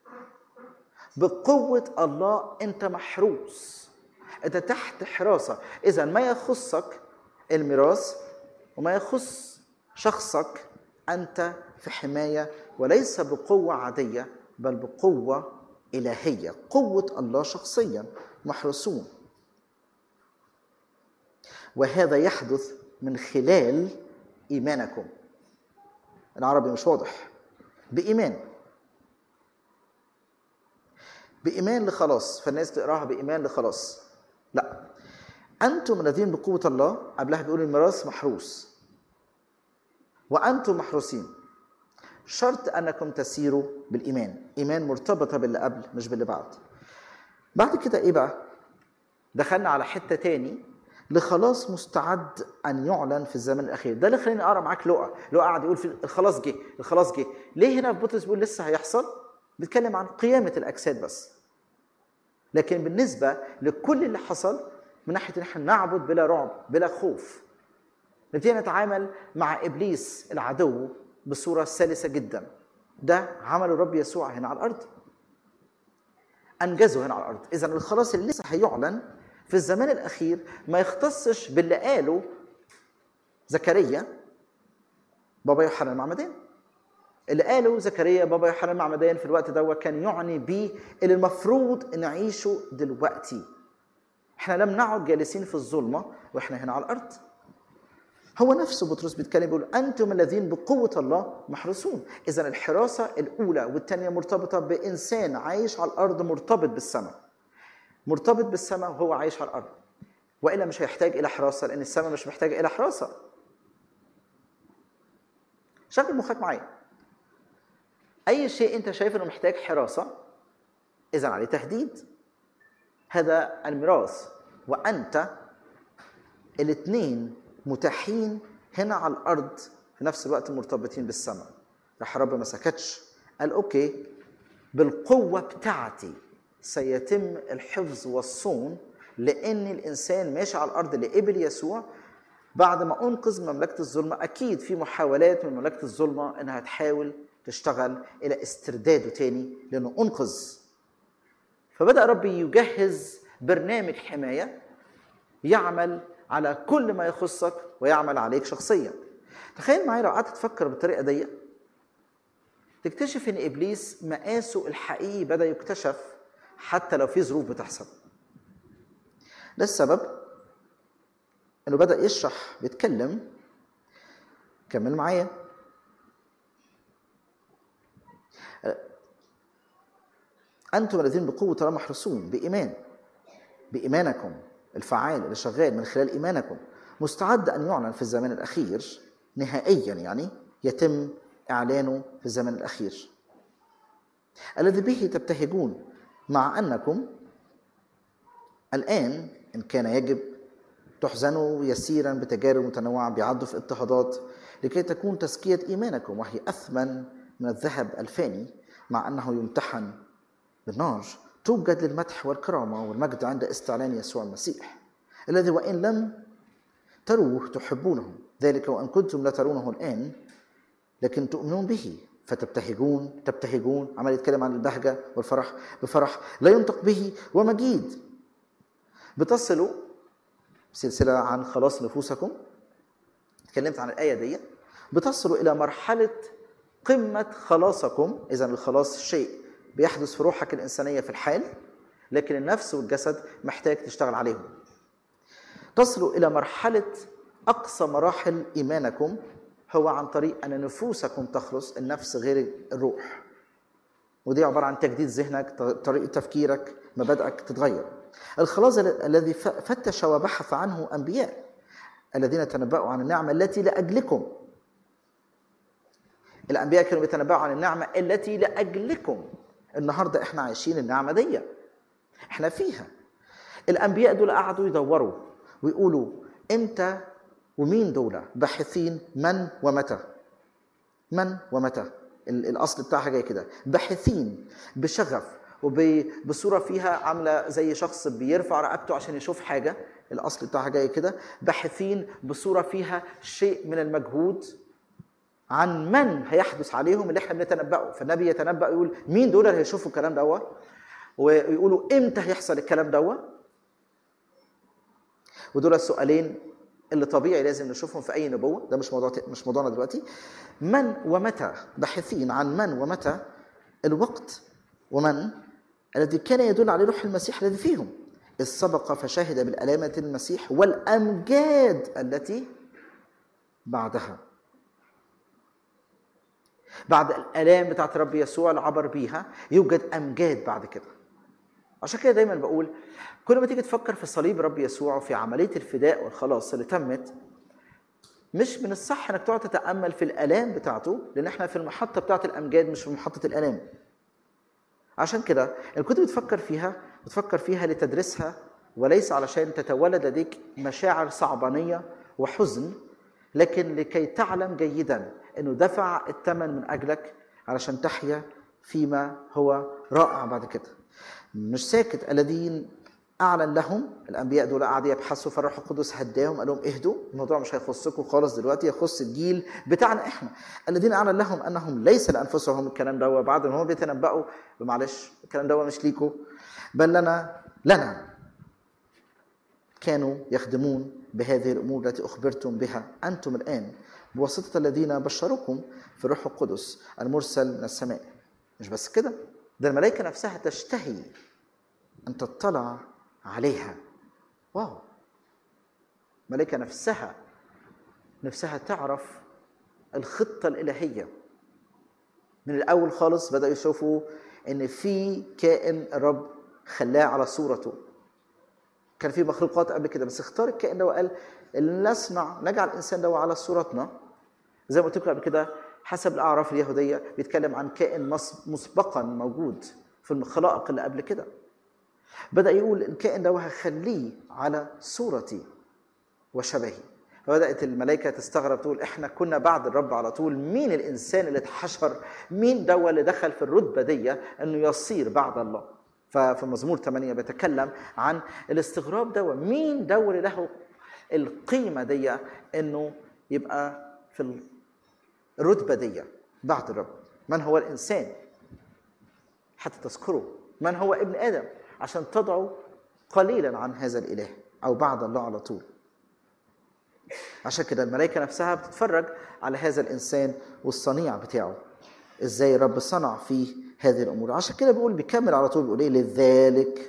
بقوه الله انت محروس انت تحت حراسه اذا ما يخصك الميراث وما يخص شخصك انت في حمايه وليس بقوه عاديه بل بقوه الهيه قوه الله شخصيا محروسون وهذا يحدث من خلال ايمانكم العربي مش واضح بايمان بايمان لخلاص فالناس تقراها بايمان لخلاص لا انتم الذين بقوه الله قبلها بيقول الميراث محروس وانتم محروسين شرط انكم تسيروا بالايمان ايمان مرتبطه باللي قبل مش باللي بعد بعد كده ايه بقى دخلنا على حته تاني لخلاص مستعد ان يعلن في الزمن الاخير ده اللي خليني اقرا معاك لقا لقا قاعد يقول في الخلاص جه الخلاص جه ليه هنا في بطرس بيقول لسه هيحصل بيتكلم عن قيامه الاجساد بس لكن بالنسبه لكل اللي حصل من ناحيه ان احنا نعبد بلا رعب بلا خوف نبتدي نتعامل مع ابليس العدو بصوره سلسه جدا ده عمله الرب يسوع هنا على الارض انجزه هنا على الارض اذا الخلاص اللي لسه هيعلن في الزمان الاخير ما يختصش باللي قاله زكريا بابا يوحنا المعمدان اللي قاله زكريا بابا يوحنا المعمدان في الوقت ده كان يعني بيه اللي المفروض نعيشه دلوقتي احنا لم نعد جالسين في الظلمه واحنا هنا على الارض هو نفسه بطرس بيتكلم بيقول انتم الذين بقوه الله محروسون اذا الحراسه الاولى والثانيه مرتبطه بانسان عايش على الارض مرتبط بالسماء مرتبط بالسماء وهو عايش على الارض والا مش هيحتاج الى حراسه لان السماء مش محتاجه الى حراسه شغل مخك معايا اي شيء انت شايف انه محتاج حراسه اذا عليه تهديد هذا الميراث وانت الاثنين متاحين هنا على الارض في نفس الوقت مرتبطين بالسماء راح رب ما سكتش قال اوكي بالقوه بتاعتي سيتم الحفظ والصون لان الانسان ماشي على الارض اللي قبل يسوع بعد ما انقذ مملكه الظلمه اكيد في محاولات من مملكه الظلمه انها تحاول تشتغل الى استرداده تاني لانه انقذ فبدا ربي يجهز برنامج حمايه يعمل على كل ما يخصك ويعمل عليك شخصيا تخيل معايا لو قعدت تفكر بالطريقه دي تكتشف ان ابليس مقاسه الحقيقي بدا يكتشف حتى لو في ظروف بتحصل ده السبب انه بدا يشرح بيتكلم كمل معايا انتم الذين بقوه الله محرسون بايمان بايمانكم الفعال اللي شغال من خلال ايمانكم مستعد ان يعلن في الزمان الاخير نهائيا يعني يتم اعلانه في الزمن الاخير الذي به تبتهجون مع انكم الان ان كان يجب تحزنوا يسيرا بتجارب متنوعه بيعدوا في اضطهادات لكي تكون تزكيه ايمانكم وهي اثمن من الذهب الفاني مع انه يمتحن بالنار توجد للمدح والكرامه والمجد عند استعلان يسوع المسيح الذي وإن لم تروه تحبونه ذلك وإن كنتم لا ترونه الآن لكن تؤمنون به فتبتهجون تبتهجون عمال يتكلم عن البهجة والفرح بفرح لا ينطق به ومجيد بتصلوا سلسلة عن خلاص نفوسكم اتكلمت عن الآية دي بتصلوا إلى مرحلة قمة خلاصكم إذا الخلاص شيء بيحدث في روحك الإنسانية في الحال لكن النفس والجسد محتاج تشتغل عليهم تصلوا إلى مرحلة أقصى مراحل إيمانكم هو عن طريق أن نفوسكم تخلص النفس غير الروح ودي عبارة عن تجديد ذهنك طريقة تفكيرك مبادئك تتغير الخلاص الذي فتش وبحث عنه أنبياء الذين تنبأوا عن النعمة التي لأجلكم الأنبياء كانوا بيتنبأوا عن النعمة التي لأجلكم النهاردة احنا عايشين النعمة دي احنا فيها الأنبياء دول قعدوا يدوروا ويقولوا امتى ومين دول باحثين من ومتى من ومتى الاصل بتاعها جاي كده باحثين بشغف وبصوره فيها عامله زي شخص بيرفع رقبته عشان يشوف حاجه الاصل بتاعها جاي كده باحثين بصوره فيها شيء من المجهود عن من هيحدث عليهم اللي احنا بنتنبأه فالنبي يتنبأ يقول مين دول اللي هيشوفوا الكلام دوت ويقولوا امتى هيحصل الكلام دوت ودول السؤالين اللي طبيعي لازم نشوفهم في اي نبوه ده مش موضوع مش موضوعنا دلوقتي من ومتى باحثين عن من ومتى الوقت ومن الذي كان يدل عليه روح المسيح الذي فيهم إذ سبق فشهد بالآلامة المسيح والأمجاد التي بعدها بعد الآلام بتاعت رب يسوع اللي عبر بيها يوجد أمجاد بعد كده عشان كده دايما بقول كل ما تيجي تفكر في صليب رب يسوع وفي عملية الفداء والخلاص اللي تمت مش من الصح انك تقعد تتامل في الالام بتاعته لان احنا في المحطه بتاعت الامجاد مش في محطه الالام عشان كده الكتب بتفكر فيها بتفكر فيها لتدرسها وليس علشان تتولد لديك مشاعر صعبانيه وحزن لكن لكي تعلم جيدا انه دفع الثمن من اجلك علشان تحيا فيما هو رائع بعد كده مش ساكت الذين اعلن لهم الانبياء دول قعدوا يبحثوا فالروح القدس هداهم قال لهم اهدوا الموضوع مش هيخصكم خالص دلوقتي يخص الجيل بتاعنا احنا الذين اعلن لهم انهم ليس لانفسهم الكلام ده بعد ما هم بيتنبأوا معلش الكلام ده مش ليكم بل لنا لنا كانوا يخدمون بهذه الامور التي اخبرتم بها انتم الان بواسطه الذين بشروكم في الروح القدس المرسل من السماء مش بس كده ده الملائكه نفسها تشتهي ان تطلع عليها واو ملائكة نفسها نفسها تعرف الخطة الإلهية من الأول خالص بدأوا يشوفوا إن في كائن الرب خلاه على صورته كان في مخلوقات قبل كده بس اختار الكائن ده وقال اللي نصنع نجعل الإنسان ده على صورتنا زي ما قلت لكم قبل كده حسب الأعراف اليهودية بيتكلم عن كائن مسبقا موجود في الخلائق اللي قبل كده بدأ يقول الكائن ده هخليه على صورتي وشبهي فبدأت الملائكة تستغرب تقول احنا كنا بعد الرب على طول مين الإنسان اللي اتحشر مين دوا اللي دخل في الرتبة دي انه يصير بعد الله ففي مزمور 8 بيتكلم عن الاستغراب دوا مين دوا اللي له القيمة دي انه يبقى في الرتبة دي بعد الرب من هو الإنسان حتى تذكروا من هو ابن آدم عشان تضعوا قليلا عن هذا الاله او بعد الله على طول عشان كده الملائكه نفسها بتتفرج على هذا الانسان والصنيع بتاعه ازاي الرب صنع فيه هذه الامور عشان كده بيقول بيكمل على طول بيقول ايه لذلك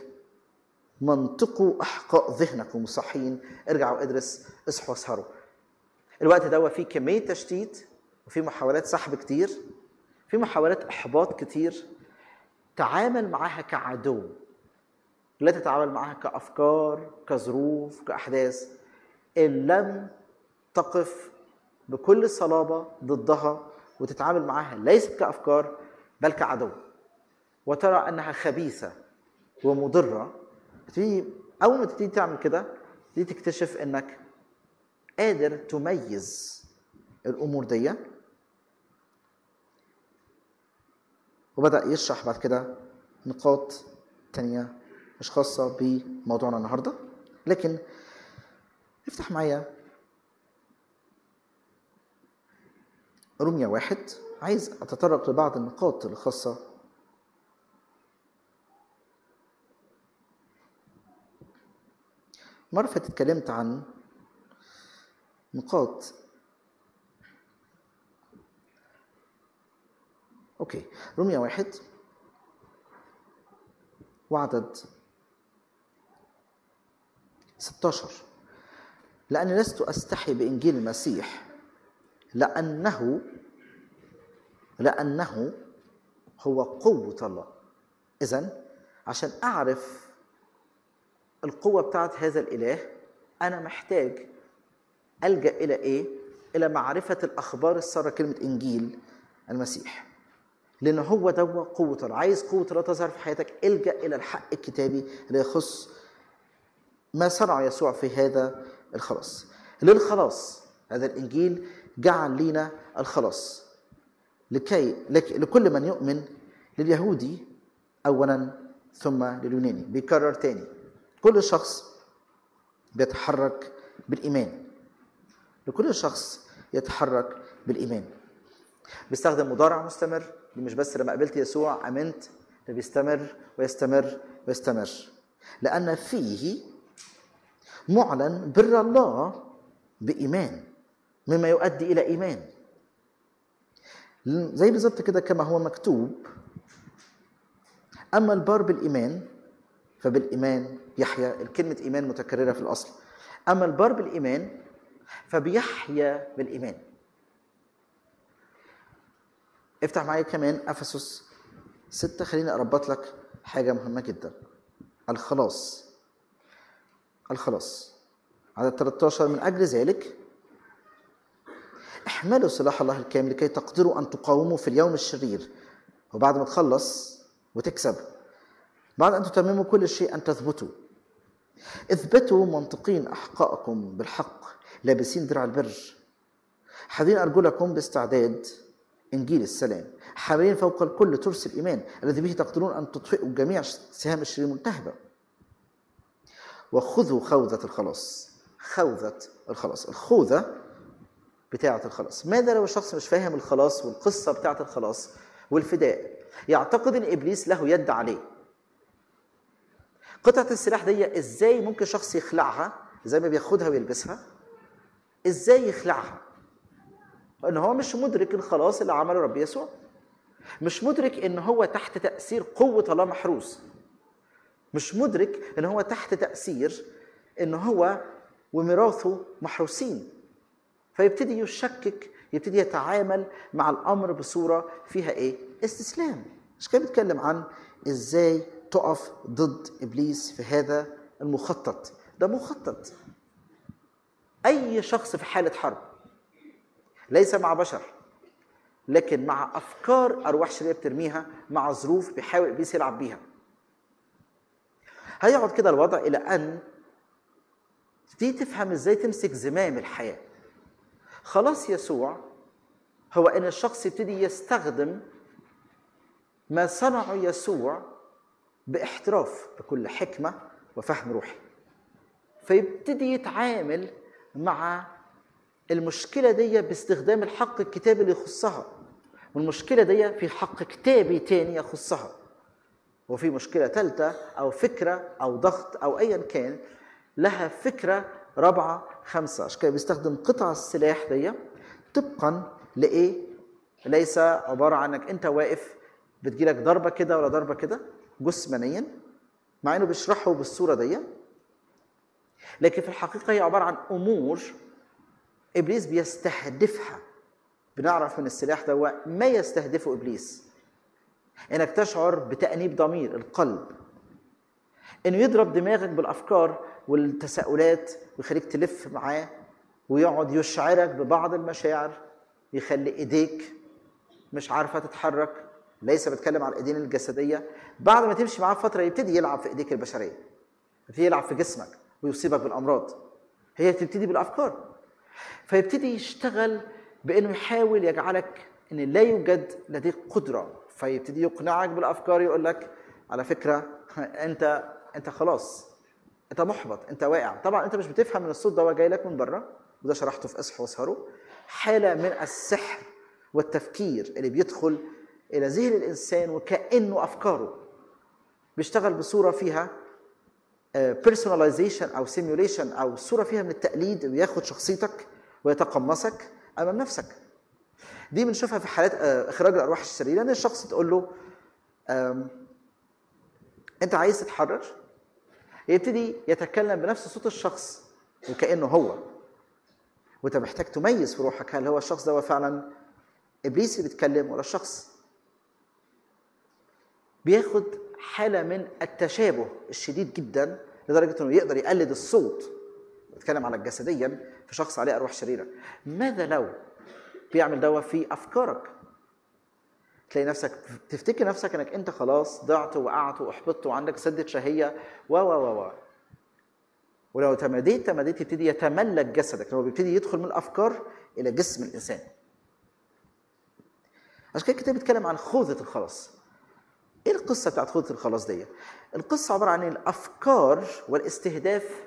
منطقوا احقاء ذهنكم صحين ارجعوا ادرس اصحوا واسهروا الوقت ده فيه كميه تشتيت وفي محاولات سحب كتير في محاولات احباط كتير تعامل معاها كعدو لا تتعامل معها كافكار كظروف كاحداث ان لم تقف بكل صلابه ضدها وتتعامل معها ليست كافكار بل كعدو وترى انها خبيثه ومضره تبتدي اول ما تبتدي تعمل كده تبتدي تكتشف انك قادر تميز الامور دي وبدا يشرح بعد كده نقاط تانيه مش خاصة بموضوعنا النهاردة لكن افتح معايا رمية واحد عايز أتطرق لبعض النقاط الخاصة مرة فاتت اتكلمت عن نقاط أوكي رمية واحد وعدد 16 لأني لست أستحي بإنجيل المسيح لأنه لأنه هو قوة الله إذا عشان أعرف القوة بتاعت هذا الإله أنا محتاج ألجأ إلى إيه؟ إلى معرفة الأخبار السارة كلمة إنجيل المسيح لأن هو ده قوة الله عايز قوة الله تظهر في حياتك الجأ إلى الحق الكتابي اللي يخص ما صنع يسوع في هذا الخلاص للخلاص هذا الإنجيل جعل لنا الخلاص لكي لك لكل من يؤمن لليهودي أولا ثم لليوناني بيكرر تاني كل شخص بيتحرك بالإيمان لكل شخص يتحرك بالإيمان بيستخدم مضارع مستمر مش بس لما قابلت يسوع امنت ده بيستمر ويستمر ويستمر لان فيه معلن بر الله بايمان مما يؤدي الى ايمان زي بالظبط كده كما هو مكتوب اما البار بالايمان فبالايمان يحيا الكلمه ايمان متكرره في الاصل اما البار بالايمان فبيحيا بالايمان افتح معايا كمان افسس ستة خليني اربط لك حاجة مهمة جدا الخلاص الخلاص عدد 13 من اجل ذلك احملوا سلاح الله الكامل لكي تقدروا ان تقاوموا في اليوم الشرير وبعد ما تخلص وتكسب بعد ان تتمموا كل شيء ان تثبتوا اثبتوا منطقين احقائكم بالحق لابسين درع البر حاذين ارجلكم باستعداد انجيل السلام حاملين فوق الكل ترس الايمان الذي به تقدرون ان تطفئوا جميع سهام الشرير الملتهبه وخذوا خوذة الخلاص خوذة الخلاص الخوذة بتاعة الخلاص ماذا لو الشخص مش فاهم الخلاص والقصة بتاعة الخلاص والفداء يعتقد ان ابليس له يد عليه قطعة السلاح دي ازاي ممكن شخص يخلعها زي ما بياخدها ويلبسها ازاي يخلعها ان هو مش مدرك الخلاص اللي عمله رب يسوع مش مدرك ان هو تحت تاثير قوه الله محروس مش مدرك ان هو تحت تاثير ان هو وميراثه محروسين فيبتدي يشكك يبتدي يتعامل مع الامر بصوره فيها ايه استسلام مش كده بيتكلم عن ازاي تقف ضد ابليس في هذا المخطط ده مخطط اي شخص في حاله حرب ليس مع بشر لكن مع افكار ارواح شريره بترميها مع ظروف بيحاول ابليس يلعب بيها هيقعد كده الوضع الى ان تبتدي تفهم ازاي تمسك زمام الحياه خلاص يسوع هو ان الشخص يبتدي يستخدم ما صنعه يسوع باحتراف بكل حكمه وفهم روحي فيبتدي يتعامل مع المشكله دي باستخدام الحق الكتابي اللي يخصها والمشكله دي في حق كتابي تاني يخصها وفي مشكله ثالثه او فكره او ضغط او ايا كان لها فكره رابعه خمسه عشان كده بيستخدم قطع السلاح دي طبقا لايه ليس عباره عن انك انت واقف بتجيلك ضربه كده ولا ضربه كده جسمانيا مع انه بيشرحه بالصوره دي لكن في الحقيقه هي عباره عن امور ابليس بيستهدفها بنعرف من السلاح ده ما يستهدفه ابليس انك تشعر بتانيب ضمير القلب انه يضرب دماغك بالافكار والتساؤلات ويخليك تلف معاه ويقعد يشعرك ببعض المشاعر يخلي ايديك مش عارفه تتحرك ليس بتكلم على الايدين الجسديه بعد ما تمشي معاه فتره يبتدي يلعب في ايديك البشريه يبتدي يلعب في جسمك ويصيبك بالامراض هي تبتدي بالافكار فيبتدي يشتغل بانه يحاول يجعلك ان لا يوجد لديك قدره فيبتدي يقنعك بالافكار يقول لك على فكره انت انت خلاص انت محبط انت واقع طبعا انت مش بتفهم ان الصوت ده جاي لك من بره وده شرحته في اصحى واسهروا حاله من السحر والتفكير اللي بيدخل الى ذهن الانسان وكانه افكاره بيشتغل بصوره فيها بيرسوناليزيشن او سيميوليشن او صوره فيها من التقليد وياخد شخصيتك ويتقمصك امام نفسك دي بنشوفها في حالات آه، اخراج الارواح الشريره ان الشخص تقول له آم، انت عايز تتحرر يبتدي يتكلم بنفس صوت الشخص وكانه هو وانت محتاج تميز في روحك هل هو الشخص ده هو فعلا ابليس اللي بيتكلم ولا الشخص بياخد حاله من التشابه الشديد جدا لدرجه انه يقدر يقلد الصوت بتكلم على جسديا في شخص عليه ارواح شريره ماذا لو بيعمل دوا في افكارك تلاقي نفسك تفتكر نفسك انك انت خلاص ضعت وقعت واحبطت وعندك سده شهيه و و و و ولو تماديت تماديت يبتدي يتملك جسدك لو بيبتدي يدخل من الافكار الى جسم الانسان عشان كده الكتاب بيتكلم عن خوذه الخلاص ايه القصه بتاعت خوذه الخلاص دي القصه عباره عن الافكار والاستهداف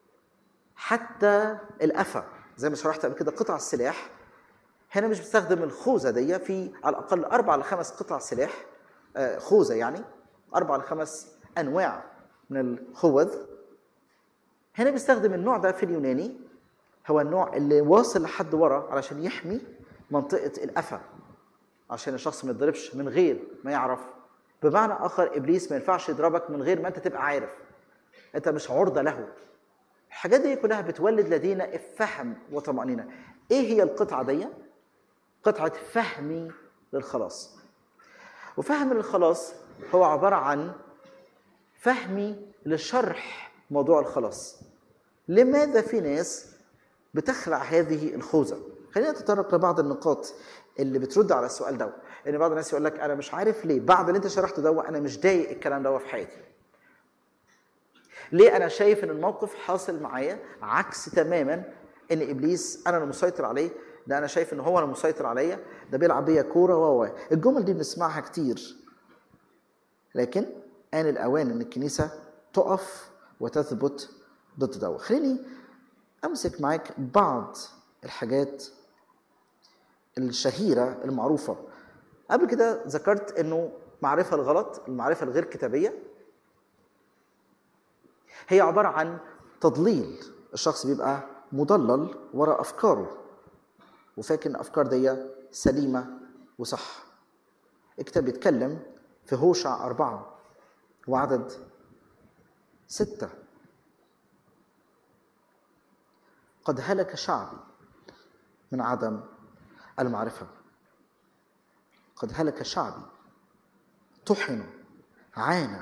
حتى الأفة زي ما شرحت قبل كده قطع السلاح هنا مش بتستخدم الخوذة دي في على الأقل أربع لخمس قطع سلاح آه، خوذة يعني أربع لخمس أنواع من الخوذ هنا بيستخدم النوع ده في اليوناني هو النوع اللي واصل لحد ورا علشان يحمي منطقة الأفة عشان الشخص ما يتضربش من غير ما يعرف بمعنى آخر إبليس ما ينفعش يضربك من غير ما أنت تبقى عارف أنت مش عرضة له الحاجات دي كلها بتولد لدينا فهم وطمأنينة ايه هي القطعة دي؟ قطعة فهمي للخلاص وفهم للخلاص هو عبارة عن فهمي لشرح موضوع الخلاص لماذا في ناس بتخلع هذه الخوذة خلينا نتطرق لبعض النقاط اللي بترد على السؤال ده ان بعض الناس يقول لك انا مش عارف ليه بعد اللي انت شرحته ده انا مش ضايق الكلام ده في حياتي ليه انا شايف ان الموقف حاصل معايا عكس تماما ان ابليس انا اللي مسيطر عليه ده انا شايف ان هو اللي مسيطر عليا ده بيلعب بيا كوره و و الجمل دي بنسمعها كتير لكن آن الأوان إن الكنيسة تقف وتثبت ضد ده خليني أمسك معاك بعض الحاجات الشهيرة المعروفة قبل كده ذكرت إنه معرفة الغلط المعرفة الغير كتابية هي عبارة عن تضليل الشخص بيبقى مضلل وراء أفكاره وفاكر إن الأفكار دي سليمة وصح الكتاب بيتكلم في هوشع أربعة وعدد ستة قد هلك شعبي من عدم المعرفة قد هلك شعبي طحن عانى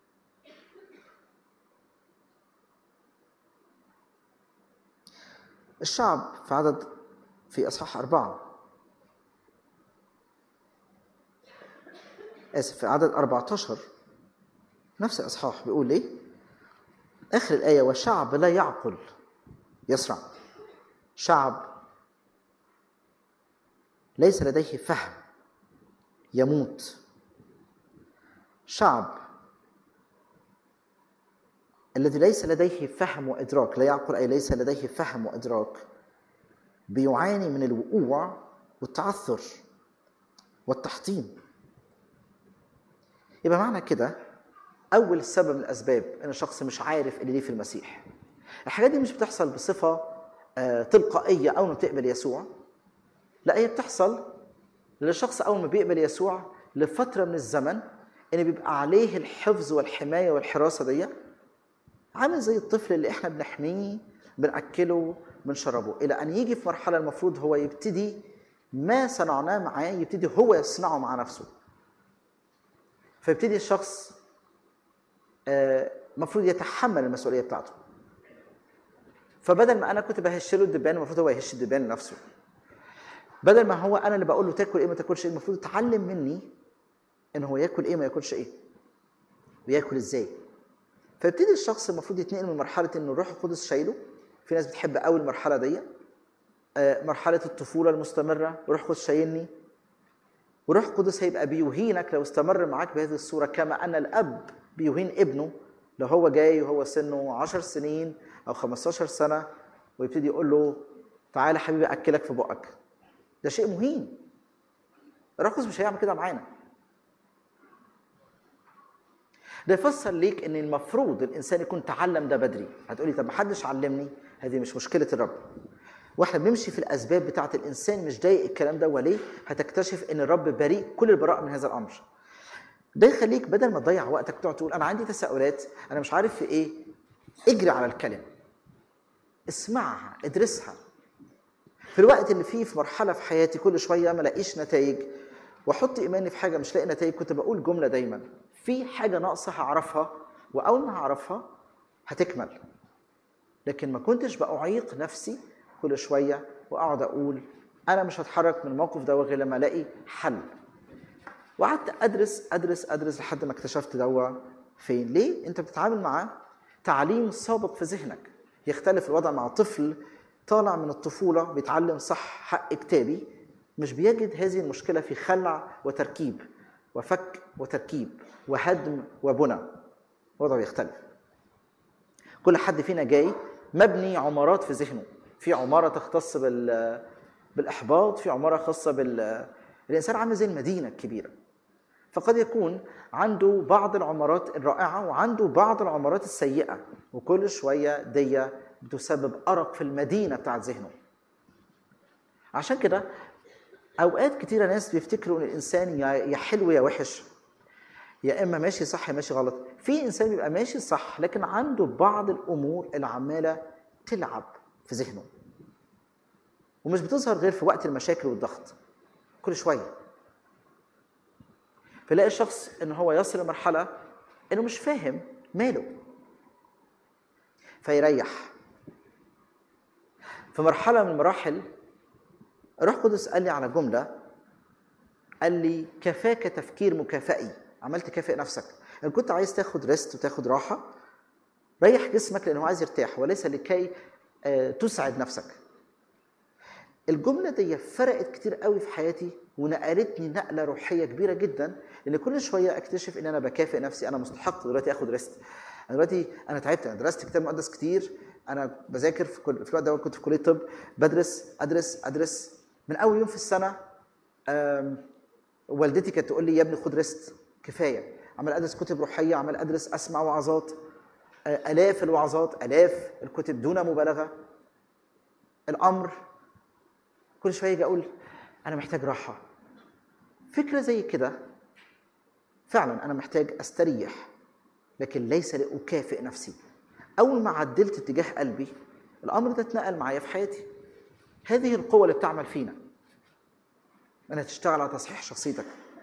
الشعب في عدد في أصحاح أربعة آسف في عدد 14 نفس الإصحاح بيقول إيه؟ آخر الآية وشعب لا يعقل يسرع شعب ليس لديه فهم يموت شعب الذي ليس لديه فهم وإدراك لا يعقل أي ليس لديه فهم وإدراك بيعاني من الوقوع والتعثر والتحطيم يبقى معنى كده أول سبب من الأسباب إن الشخص مش عارف اللي ليه في المسيح الحاجات دي مش بتحصل بصفة آه، تلقائية أول ما بتقبل يسوع لا هي بتحصل للشخص أول ما بيقبل يسوع لفترة من الزمن إن بيبقى عليه الحفظ والحماية والحراسة دي عامل زي الطفل اللي احنا بنحميه بنأكله بنشربه إلى أن يجي في مرحلة المفروض هو يبتدي ما صنعناه معاه يبتدي هو يصنعه مع نفسه فيبتدي الشخص المفروض يتحمل المسؤوليه بتاعته فبدل ما انا كنت بهش له الدبان المفروض هو يهش الدبان لنفسه بدل ما هو انا اللي بقول له تاكل ايه ما تاكلش ايه المفروض يتعلم مني ان هو ياكل ايه ما ياكلش ايه وياكل ازاي فيبتدي الشخص المفروض يتنقل من مرحله انه الروح القدس شايله في ناس بتحب قوي المرحله دي آه، مرحله الطفوله المستمره الروح القدس شايلني والروح القدس هيبقى بيهينك لو استمر معاك بهذه الصورة كما أن الأب بيهين ابنه لو هو جاي وهو سنه 10 سنين او 15 سنه ويبتدي يقول له تعالى حبيبي اكلك في بقك ده شيء مهين الروح القدس مش هيعمل كده معانا ده يفسر ليك ان المفروض الانسان يكون تعلم ده بدري هتقولي طب ما حدش علمني هذه مش مشكله الرب واحنا بنمشي في الاسباب بتاعه الانسان مش ضايق الكلام ده وليه هتكتشف ان الرب بريء كل البراءه من هذا الامر ده يخليك بدل ما تضيع وقتك تقعد تقول انا عندي تساؤلات انا مش عارف في ايه اجري على الكلمه اسمعها ادرسها في الوقت اللي فيه في مرحله في حياتي كل شويه ما الاقيش نتائج واحط ايماني في حاجه مش لاقي نتائج كنت بقول جمله دايما في حاجه ناقصه هعرفها واول ما هعرفها هتكمل لكن ما كنتش باعيق نفسي كل شويه واقعد اقول انا مش هتحرك من الموقف ده غير لما الاقي حل وقعدت ادرس ادرس ادرس لحد ما اكتشفت دوا فين ليه انت بتتعامل معاه تعليم سابق في ذهنك يختلف الوضع مع طفل طالع من الطفوله بيتعلم صح حق كتابي مش بيجد هذه المشكله في خلع وتركيب وفك وتركيب وهدم وبنى وضعه يختلف كل حد فينا جاي مبني عمارات في ذهنه في عماره تختص بال بالاحباط في عماره خاصه بال الانسان عامل زي المدينه الكبيره فقد يكون عنده بعض العمارات الرائعه وعنده بعض العمارات السيئه وكل شويه دي بتسبب ارق في المدينه بتاعت ذهنه عشان كده اوقات كتيره ناس بيفتكروا ان الانسان يا يا حلو يا وحش يا اما ماشي صح يا ماشي غلط في انسان بيبقى ماشي صح لكن عنده بعض الامور اللي عماله تلعب في ذهنه ومش بتظهر غير في وقت المشاكل والضغط كل شويه فلاقي الشخص ان هو يصل لمرحله انه مش فاهم ماله فيريح في مرحله من المراحل الروح القدس قال لي على جمله قال لي كفاك تفكير مكافئي عمال تكافئ نفسك ان كنت عايز تاخد ريست وتاخد راحه ريح جسمك لانه عايز يرتاح وليس لكي آه، تسعد نفسك الجمله دي فرقت كتير قوي في حياتي ونقلتني نقله روحيه كبيره جدا لان كل شويه اكتشف ان انا بكافئ نفسي انا مستحق دلوقتي اخد ريست انا دلوقتي انا تعبت انا درست كتاب مقدس كتير انا بذاكر في, كل في الوقت ده كنت في كليه طب بدرس ادرس ادرس من اول يوم في السنه آم، والدتي كانت تقول لي يا ابني خد ريست كفايه عمال ادرس كتب روحيه عمال ادرس اسمع وعظات آه، الاف الوعظات الاف الكتب دون مبالغه الامر كل شويه اجي اقول انا محتاج راحه فكره زي كده فعلا انا محتاج استريح لكن ليس لاكافئ نفسي اول ما عدلت اتجاه قلبي الامر ده اتنقل معايا في حياتي هذه القوه اللي بتعمل فينا انها تشتغل على تصحيح شخصيتك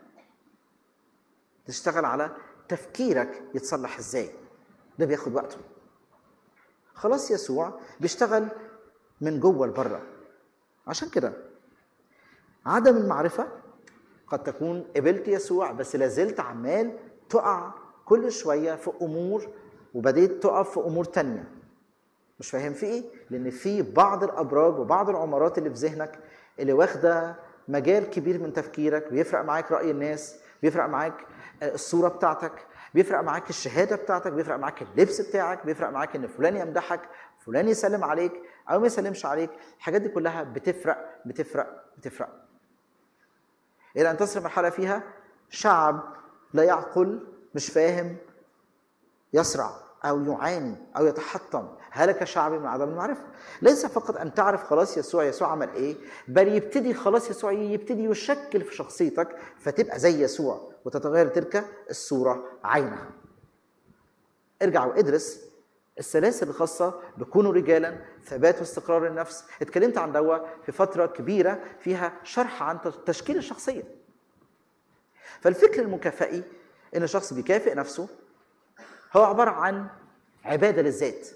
تشتغل على تفكيرك يتصلح ازاي ده بياخد وقته خلاص يسوع بيشتغل من جوه لبره عشان كده عدم المعرفة قد تكون قبلت يسوع بس لازلت عمال تقع كل شوية في أمور وبديت تقف في أمور تانية مش فاهم في إيه؟ لأن في بعض الأبراج وبعض العمارات اللي في ذهنك اللي واخدة مجال كبير من تفكيرك بيفرق معاك رأي الناس بيفرق معاك آه، الصورة بتاعتك بيفرق معاك الشهادة بتاعتك بيفرق معاك اللبس بتاعك بيفرق معاك إن فلان يمدحك فلان يسلم عليك أو ما يسلمش عليك الحاجات دي كلها بتفرق بتفرق بتفرق إلى أن تصل مرحلة فيها شعب لا يعقل مش فاهم يسرع أو يعاني أو يتحطم هلك شعبي من عدم المعرفة ليس فقط أن تعرف خلاص يسوع يسوع عمل إيه بل يبتدي خلاص يسوع يبتدي يشكل في شخصيتك فتبقى زي يسوع وتتغير تلك الصورة عينها ارجع وادرس السلاسل الخاصة بكونوا رجالا ثبات واستقرار النفس اتكلمت عن دوا في فترة كبيرة فيها شرح عن تشكيل الشخصية فالفكر المكافئي ان الشخص بيكافئ نفسه هو عبارة عن عبادة للذات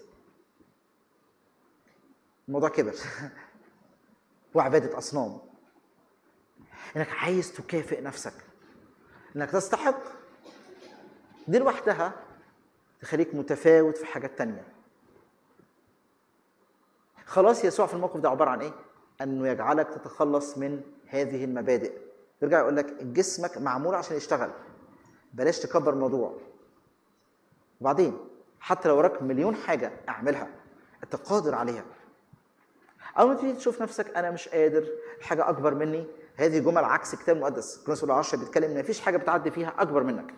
الموضوع كبر وعبادة أصنام انك عايز تكافئ نفسك انك تستحق دي لوحدها تخليك متفاوت في حاجات تانية خلاص يسوع في الموقف ده عبارة عن ايه؟ انه يجعلك تتخلص من هذه المبادئ يرجع يقول لك جسمك معمول عشان يشتغل بلاش تكبر الموضوع وبعدين حتى لو وراك مليون حاجه اعملها انت قادر عليها اول ما تيجي تشوف نفسك انا مش قادر حاجه اكبر مني هذه جمل عكس الكتاب المقدس كورنثوس الاولى 10 بيتكلم ان مفيش حاجه بتعدي فيها اكبر منك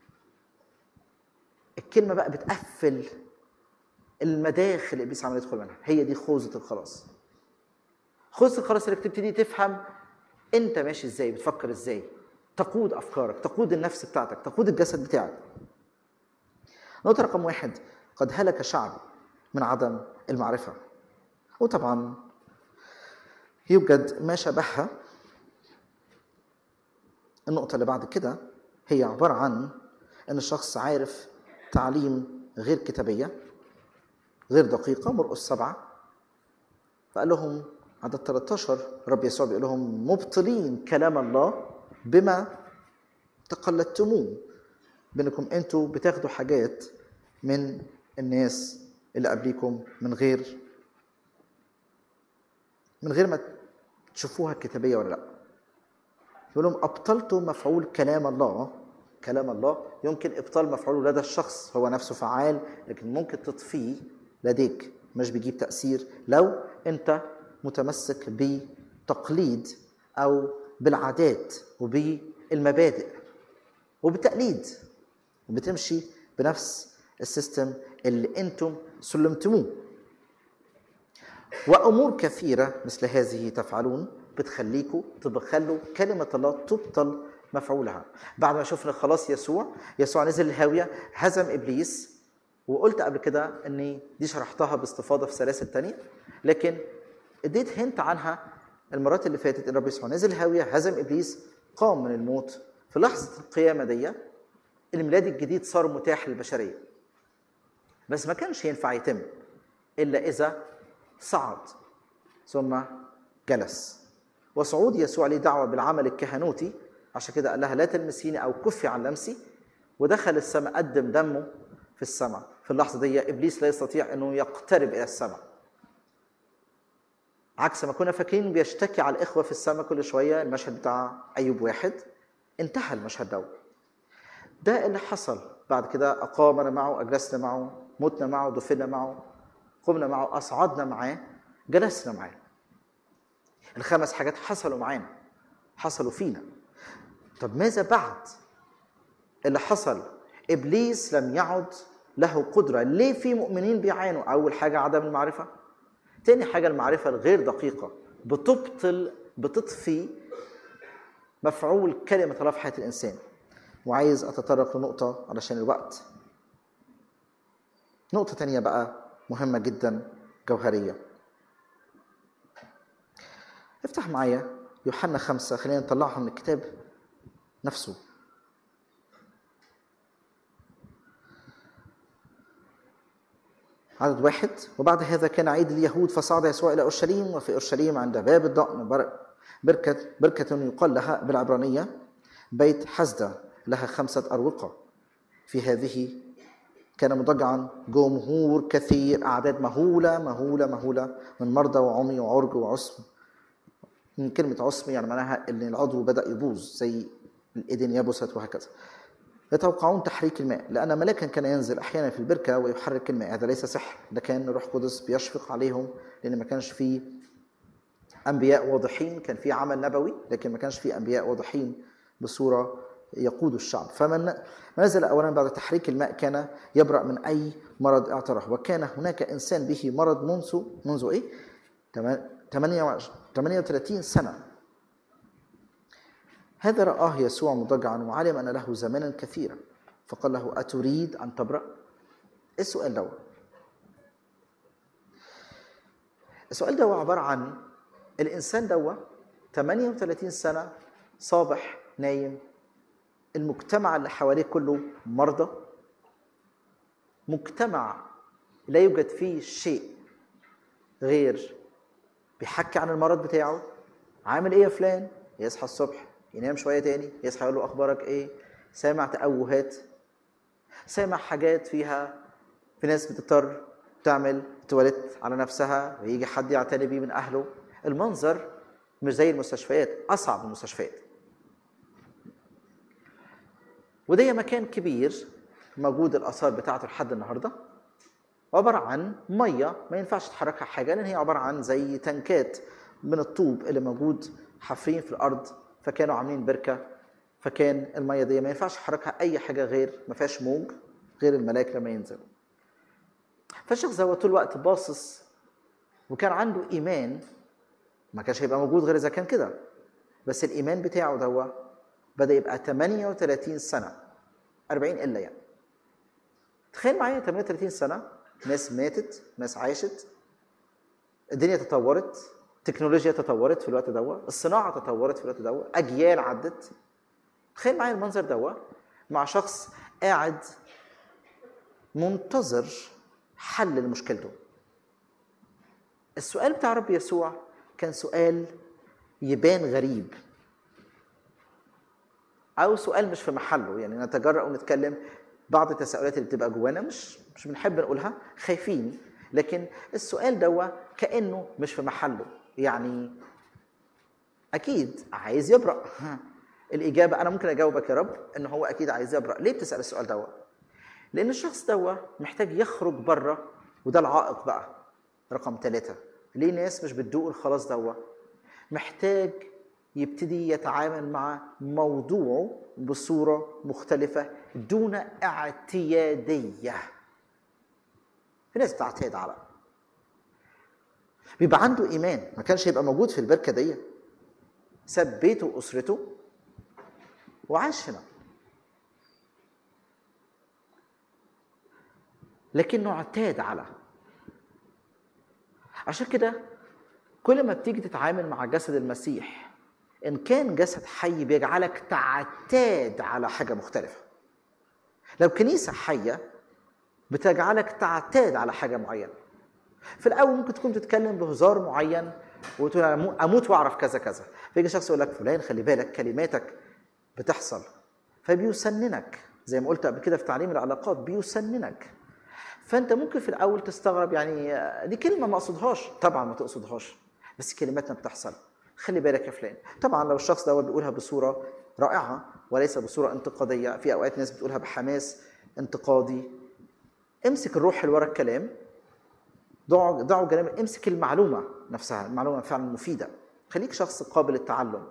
الكلمه بقى بتقفل المداخل اللي ابليس عمال يدخل منها هي دي خوذه الخلاص خوذه الخلاص انك تبتدي تفهم انت ماشي ازاي بتفكر ازاي تقود افكارك تقود النفس بتاعتك تقود الجسد بتاعك نقطه رقم واحد قد هلك شعبي من عدم المعرفه وطبعا يوجد ما شبهها النقطة اللي بعد كده هي عبارة عن إن الشخص عارف تعليم غير كتابية غير دقيقة مرقس سبعة فقال لهم عدد 13 رب يسوع بيقول لهم مبطلين كلام الله بما تقلدتموه بانكم انتوا بتاخدوا حاجات من الناس اللي قبليكم من غير من غير ما تشوفوها كتابيه ولا لا يقول لهم ابطلتوا مفعول كلام الله كلام الله يمكن ابطال مفعوله لدى الشخص هو نفسه فعال لكن ممكن تطفيه لديك مش بيجيب تاثير لو انت متمسك بتقليد او بالعادات وبالمبادئ وبالتقليد وبتمشي بنفس السيستم اللي انتم سلمتموه وامور كثيره مثل هذه تفعلون بتخليكم تخلوا كلمه الله تبطل مفعولها بعد ما شفنا خلاص يسوع يسوع نزل الهاويه هزم ابليس وقلت قبل كده اني دي شرحتها باستفاضه في سلاسل تانية لكن اديت هنت عنها المرات اللي فاتت ان رب يسوع نزل الهاويه هزم ابليس قام من الموت في لحظه القيامه دي الميلاد الجديد صار متاح للبشريه بس ما كانش ينفع يتم الا اذا صعد ثم جلس وصعود يسوع ليه دعوه بالعمل الكهنوتي عشان كده قال لها لا تلمسيني او كفي عن لمسي ودخل السماء قدم دمه في السماء في اللحظه دي ابليس لا يستطيع انه يقترب الى السماء عكس ما كنا فاكرين بيشتكي على الاخوه في السماء كل شويه المشهد بتاع ايوب واحد انتهى المشهد ده ده اللي حصل بعد كده اقامنا معه اجلسنا معه متنا معه دفنا معه قمنا معه اصعدنا معاه جلسنا معاه الخمس حاجات حصلوا معانا حصلوا فينا طب ماذا بعد اللي حصل ابليس لم يعد له قدره ليه في مؤمنين بيعانوا اول حاجه عدم المعرفه تاني حاجه المعرفه الغير دقيقه بتبطل بتطفي مفعول كلمه الله في حياه الانسان وعايز اتطرق لنقطه علشان الوقت نقطه تانية بقى مهمه جدا جوهريه افتح معايا يوحنا خمسة خلينا نطلعها من الكتاب نفسه عدد واحد وبعد هذا كان عيد اليهود فصعد يسوع إلى أورشليم وفي أورشليم عند باب الضأن بركة بركة يقال لها بالعبرانية بيت حزدة لها خمسة أروقة في هذه كان مضجعا جمهور كثير أعداد مهولة مهولة مهولة من مرضى وعمي وعرج وعصم من كلمة عصم يعني معناها إن العضو بدأ يبوظ زي الإيدين يبست وهكذا يتوقعون تحريك الماء لأن ملاكا كان ينزل أحيانا في البركة ويحرك الماء هذا ليس سحر ده كان روح قدس بيشفق عليهم لأن ما كانش فيه أنبياء واضحين كان في عمل نبوي لكن ما كانش في أنبياء واضحين بصورة يقود الشعب فمن نزل أولا بعد تحريك الماء كان يبرأ من أي مرض اعتراه وكان هناك إنسان به مرض منذ منذ إيه؟ 38 سنة هذا رآه يسوع مضجعا وعلم أن له زمانا كثيرا فقال له أتريد أن تبرأ؟ إيه السؤال ده؟ السؤال ده عبارة عن الإنسان ده 38 سنة صابح نايم المجتمع اللي حواليه كله مرضى مجتمع لا يوجد فيه شيء غير بيحكي عن المرض بتاعه عامل ايه يا فلان يصحى الصبح ينام شويه تاني يصحى يقول له اخبارك ايه سامع تأوهات سامع حاجات فيها في ناس بتضطر تعمل تواليت على نفسها ويجي حد يعتني بيه من اهله المنظر مش زي المستشفيات اصعب من المستشفيات وده مكان كبير موجود الاثار بتاعته لحد النهارده عباره عن ميه ما ينفعش تحركها حاجه لان هي عباره عن زي تنكات من الطوب اللي موجود حافرين في الارض فكانوا عاملين بركه فكان الميه دي ما ينفعش تحركها اي حاجه غير ما فيهاش موج غير الملاك لما ينزلوا فالشخص ده طول الوقت باصص وكان عنده ايمان ما كانش هيبقى موجود غير اذا كان كده بس الايمان بتاعه دوا بدا يبقى 38 سنه 40 الا يعني تخيل معايا 38 سنه ناس ماتت ناس عاشت الدنيا تطورت التكنولوجيا تطورت في الوقت دوا الصناعه تطورت في الوقت دوا اجيال عدت تخيل معايا المنظر دوا مع شخص قاعد منتظر حل لمشكلته السؤال بتاع رب يسوع كان سؤال يبان غريب او سؤال مش في محله يعني نتجرأ ونتكلم بعض التساؤلات اللي بتبقى جوانا مش مش بنحب نقولها خايفين لكن السؤال دوا كانه مش في محله يعني اكيد عايز يبرأ الاجابه انا ممكن اجاوبك يا رب ان هو اكيد عايز يبرأ ليه بتسال السؤال دوا لان الشخص دوا محتاج يخرج بره وده العائق بقى رقم ثلاثة ليه ناس مش بتدوق الخلاص دوا محتاج يبتدي يتعامل مع موضوعه بصورة مختلفة دون اعتيادية في ناس بتعتاد على بيبقى عنده إيمان ما كانش هيبقى موجود في البركة دي ساب بيته وأسرته وعاش هنا لكنه اعتاد على عشان كده كل ما بتيجي تتعامل مع جسد المسيح ان كان جسد حي بيجعلك تعتاد على حاجه مختلفه لو كنيسه حيه بتجعلك تعتاد على حاجه معينه في الاول ممكن تكون بتتكلم بهزار معين وتقول أنا اموت واعرف كذا كذا فيجي شخص يقول لك فلان خلي بالك كلماتك بتحصل فبيسننك زي ما قلت قبل كده في تعليم العلاقات بيسننك فانت ممكن في الاول تستغرب يعني دي كلمه ما اقصدهاش طبعا ما تقصدهاش بس كلماتنا بتحصل خلي بالك يا فلان طبعا لو الشخص ده بيقولها بصوره رائعه وليس بصوره انتقاديه في اوقات ناس بتقولها بحماس انتقادي امسك الروح اللي ورا الكلام ضعوا ضعوا جانب امسك المعلومه نفسها المعلومه فعلا مفيده خليك شخص قابل للتعلم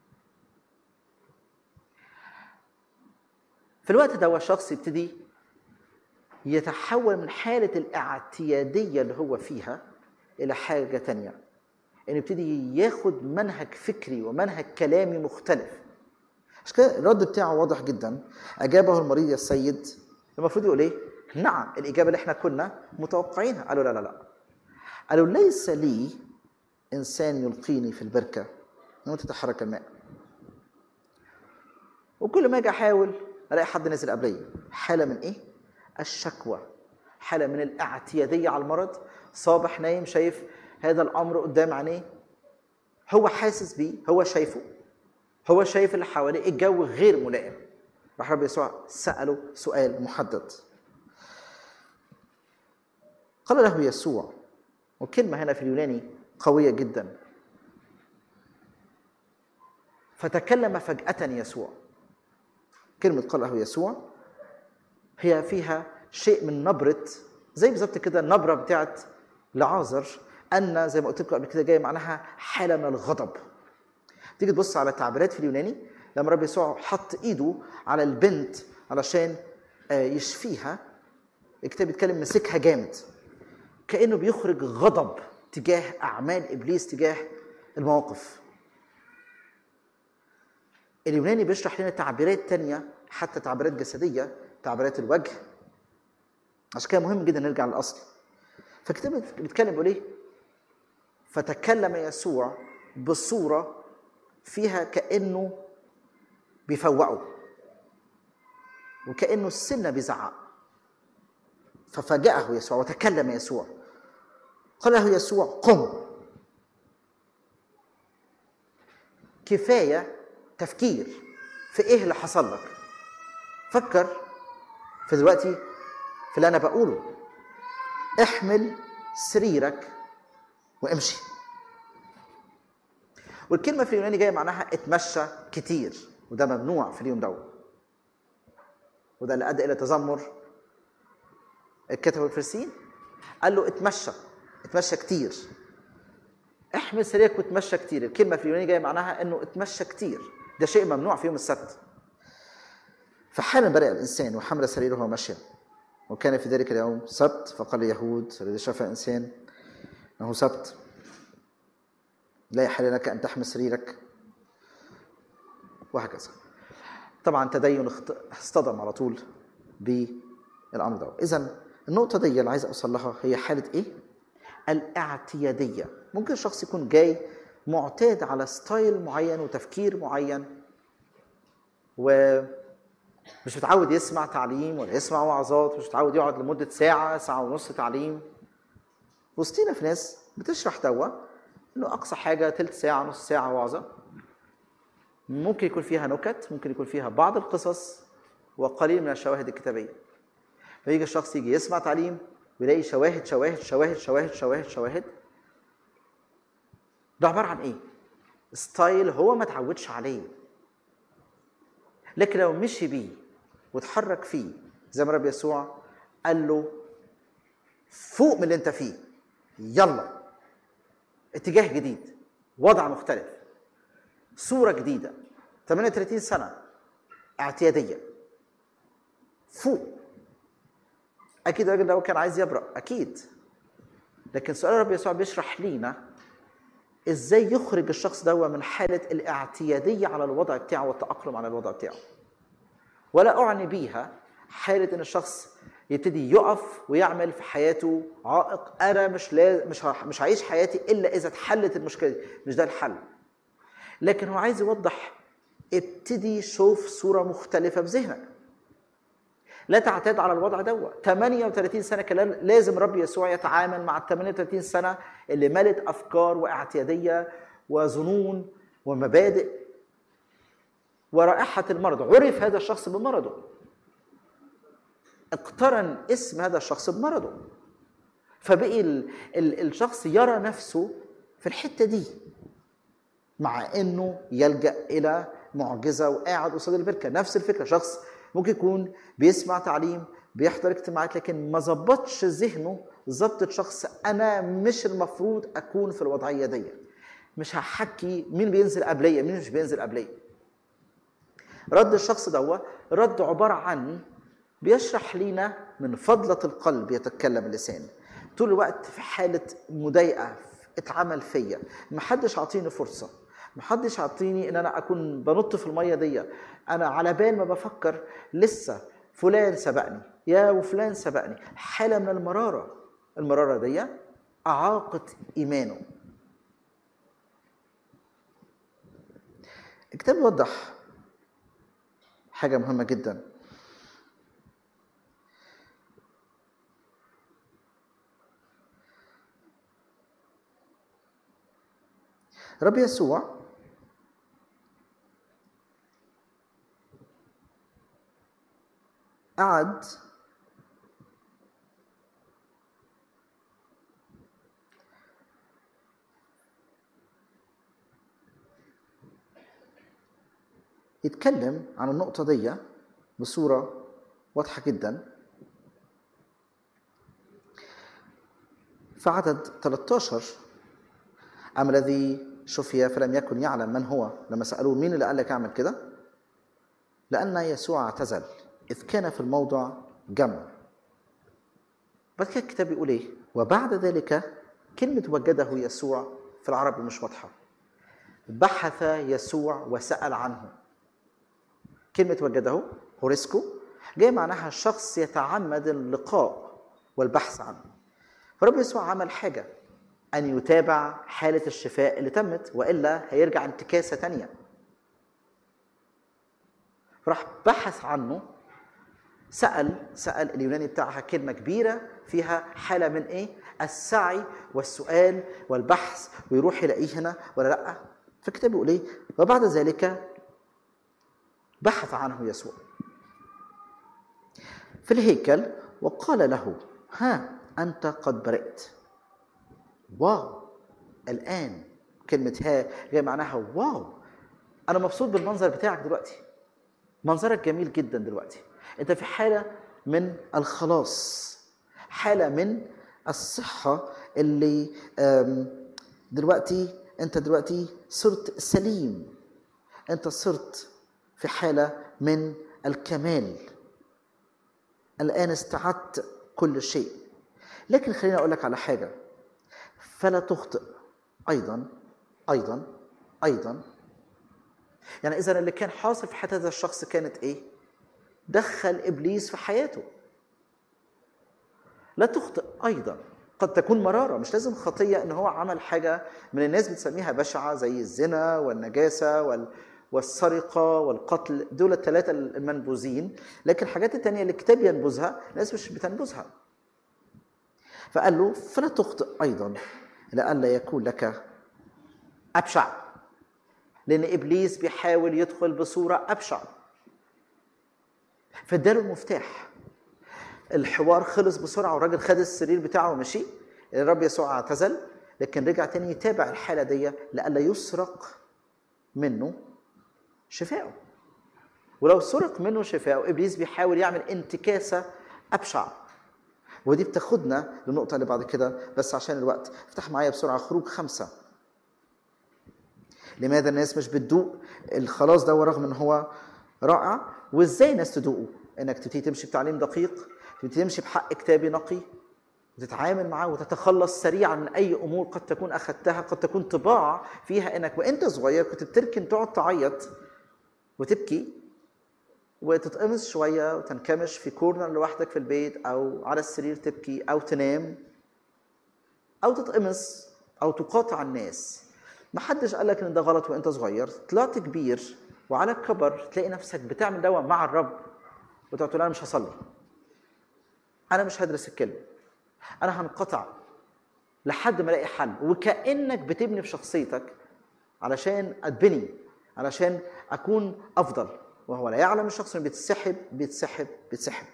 في الوقت ده الشخص يبتدي يتحول من حالة الاعتيادية اللي هو فيها إلى حاجة تانية إنه يبتدي ياخد منهج فكري ومنهج كلامي مختلف عشان كده الرد بتاعه واضح جدا أجابه المريض يا السيد المفروض يقول إيه؟ نعم الإجابة اللي إحنا كنا متوقعينها قالوا لا لا لا قالوا ليس لي إنسان يلقيني في البركة لما تتحرك الماء وكل ما أجي أحاول ألاقي حد نزل قبلي حالة من إيه؟ الشكوى حالة من الاعتيادية على المرض صابح نايم شايف هذا الأمر قدام عينيه هو حاسس بيه هو شايفه هو شايف اللي حواليه الجو غير ملائم راح رب يسوع سأله سؤال محدد قال له يسوع وكلمة هنا في اليوناني قوية جدا فتكلم فجأة يسوع كلمة قال له يسوع هي فيها شيء من نبرة زي بالظبط كده النبرة بتاعت لعازر أن زي ما قلت لكم قبل كده جاية معناها حالة من الغضب تيجي تبص على التعبيرات في اليوناني لما رب يسوع حط ايده على البنت علشان يشفيها الكتاب بيتكلم مسكها جامد كانه بيخرج غضب تجاه اعمال ابليس تجاه المواقف اليوناني بيشرح لنا تعبيرات تانية حتى تعبيرات جسدية تعبيرات الوجه عشان كده مهم جدا نرجع للاصل فالكتاب بيتكلم بيقول ايه فتكلم يسوع بصوره فيها كانه بيفوقه وكانه السنه بيزعق ففاجأه يسوع وتكلم يسوع قال له يسوع قم كفايه تفكير في ايه اللي حصل لك فكر في دلوقتي في اللي انا بقوله احمل سريرك وامشي والكلمة في اليوناني جاية معناها اتمشى كتير وده ممنوع في اليوم ده وده اللي أدى إلى تذمر الكتب والفرسين قال له اتمشى اتمشى كتير احمل سريرك وتمشى كتير الكلمه في اليوناني جايه معناها انه اتمشى كتير ده شيء ممنوع في يوم السبت فحالا بدأ الإنسان وحمل سريره ومشى وكان في ذلك اليوم سبت فقال اليهود الذي شاف الإنسان أنه سبت لا يحل لك أن تحمل سريرك وهكذا طبعا تدين اخت- اصطدم على طول بالأمر ده إذا النقطة دي اللي عايز أوصل لها هي حالة إيه؟ الاعتيادية ممكن الشخص يكون جاي معتاد على ستايل معين وتفكير معين ومش متعود يسمع تعليم ولا يسمع وعظات مش متعود يقعد لمدة ساعة ساعة ونص تعليم وسطينا في ناس بتشرح دوا انه اقصى حاجة تلت ساعة نص ساعة وعظة ممكن يكون فيها نكت ممكن يكون فيها بعض القصص وقليل من الشواهد الكتابية فيجي الشخص يجي يسمع تعليم ويلاقي شواهد شواهد شواهد شواهد شواهد شواهد ده عبارة عن ايه؟ ستايل هو ما تعودش عليه لكن لو مشي بيه واتحرك فيه زي ما رب يسوع قال له فوق من اللي انت فيه يلا اتجاه جديد وضع مختلف صورة جديدة 38 سنة اعتيادية فوق أكيد الراجل ده كان عايز يبرأ أكيد لكن سؤال رب يسوع بيشرح لينا ازاي يخرج الشخص ده من حالة الاعتيادية على الوضع بتاعه والتأقلم على الوضع بتاعه ولا أعني بيها حالة إن الشخص يبتدي يقف ويعمل في حياته عائق أنا مش لا مش ه- مش هعيش حياتي إلا إذا اتحلت المشكلة دي مش ده الحل لكن هو عايز يوضح ابتدي شوف صورة مختلفة في ذهنك لا تعتاد على الوضع دوا 38 سنه كان لازم رب يسوع يتعامل مع ال 38 سنه اللي ملت افكار واعتياديه وظنون ومبادئ ورائحه المرض عرف هذا الشخص بمرضه اقترن اسم هذا الشخص بمرضه فبقي ال ال الشخص يرى نفسه في الحته دي مع انه يلجا الى معجزه وقاعد قصاد البركه نفس الفكره شخص ممكن يكون بيسمع تعليم بيحضر اجتماعات لكن ما ظبطش ذهنه ظبطة شخص انا مش المفروض اكون في الوضعيه دي مش هحكي مين بينزل قبليه مين مش بينزل قبليه رد الشخص دوا رد عباره عن بيشرح لينا من فضلة القلب يتكلم اللسان طول الوقت في حالة مضايقة اتعمل فيا محدش عاطيني فرصة محدش عاطيني ان انا اكون بنط في المية دي انا على بال ما بفكر لسه فلان سبقني يا وفلان سبقني حالة من المرارة المرارة دي أعاقت إيمانه الكتاب يوضح حاجة مهمة جدا رب يسوع قعد يتكلم عن النقطة دي بصورة واضحة جدا في عدد 13 أما الذي شفي فلم يكن يعلم من هو لما سألوه مين اللي قال لك أعمل كده لأن يسوع اعتزل إذ كان في الموضع جمع بعد كده الكتاب يقول إيه وبعد ذلك كلمة وجده يسوع في العربي مش واضحة بحث يسوع وسأل عنه كلمة وجده هوريسكو جاي معناها شخص يتعمد اللقاء والبحث عنه فرب يسوع عمل حاجة أن يتابع حالة الشفاء اللي تمت وإلا هيرجع انتكاسة تانية راح بحث عنه سأل سأل اليوناني بتاعها كلمة كبيرة فيها حالة من إيه؟ السعي والسؤال والبحث ويروح يلاقيه هنا ولا لأ فالكتاب بيقول إيه؟ وبعد ذلك بحث عنه يسوع في الهيكل وقال له ها أنت قد برئت واو الآن كلمة ها جاي معناها واو أنا مبسوط بالمنظر بتاعك دلوقتي منظرك جميل جدا دلوقتي أنت في حالة من الخلاص حالة من الصحة اللي آم، دلوقتي أنت دلوقتي صرت سليم أنت صرت في حالة من الكمال الآن استعدت كل شيء لكن خليني أقول لك على حاجة فلا تخطئ أيضا أيضا أيضا يعني إذا اللي كان حاصل في حياة هذا الشخص كانت إيه؟ دخل إبليس في حياته لا تخطئ ايضا قد تكون مراره مش لازم خطيه ان هو عمل حاجه من الناس بتسميها بشعه زي الزنا والنجاسه وال والسرقه والقتل دول الثلاثه المنبوذين لكن الحاجات التانية اللي الكتاب ينبذها الناس مش بتنبذها فقال له فلا تخطئ ايضا لئلا يكون لك ابشع لان ابليس بيحاول يدخل بصوره ابشع فاداله المفتاح الحوار خلص بسرعه والراجل خد السرير بتاعه ومشي الرب يسوع اعتزل لكن رجع تاني يتابع الحاله دي لئلا يسرق منه شفائه ولو سرق منه شفائه ابليس بيحاول يعمل انتكاسه ابشع ودي بتاخدنا للنقطه اللي بعد كده بس عشان الوقت افتح معايا بسرعه خروج خمسه لماذا الناس مش بتدوق الخلاص ده رغم ان هو رائع وازاي الناس تدوقه انك تبتدي تمشي بتعليم دقيق تبتدي تمشي بحق كتابي نقي وتتعامل معاه وتتخلص سريعا من اي امور قد تكون اخذتها قد تكون طباع فيها انك وانت صغير كنت بتركن تقعد تعيط وتبكي وتتقمص شويه وتنكمش في كورنر لوحدك في البيت او على السرير تبكي او تنام او تتقمص او تقاطع الناس ما حدش قال لك ان ده غلط وانت صغير طلعت كبير وعلى الكبر تلاقي نفسك بتعمل دوا مع الرب وتقعد تقول انا مش هصلي انا مش هدرس الكلمه انا هنقطع لحد ما الاقي حل وكانك بتبني في شخصيتك علشان اتبني علشان اكون افضل وهو لا يعلم الشخص انه بيتسحب بيتسحب بيتسحب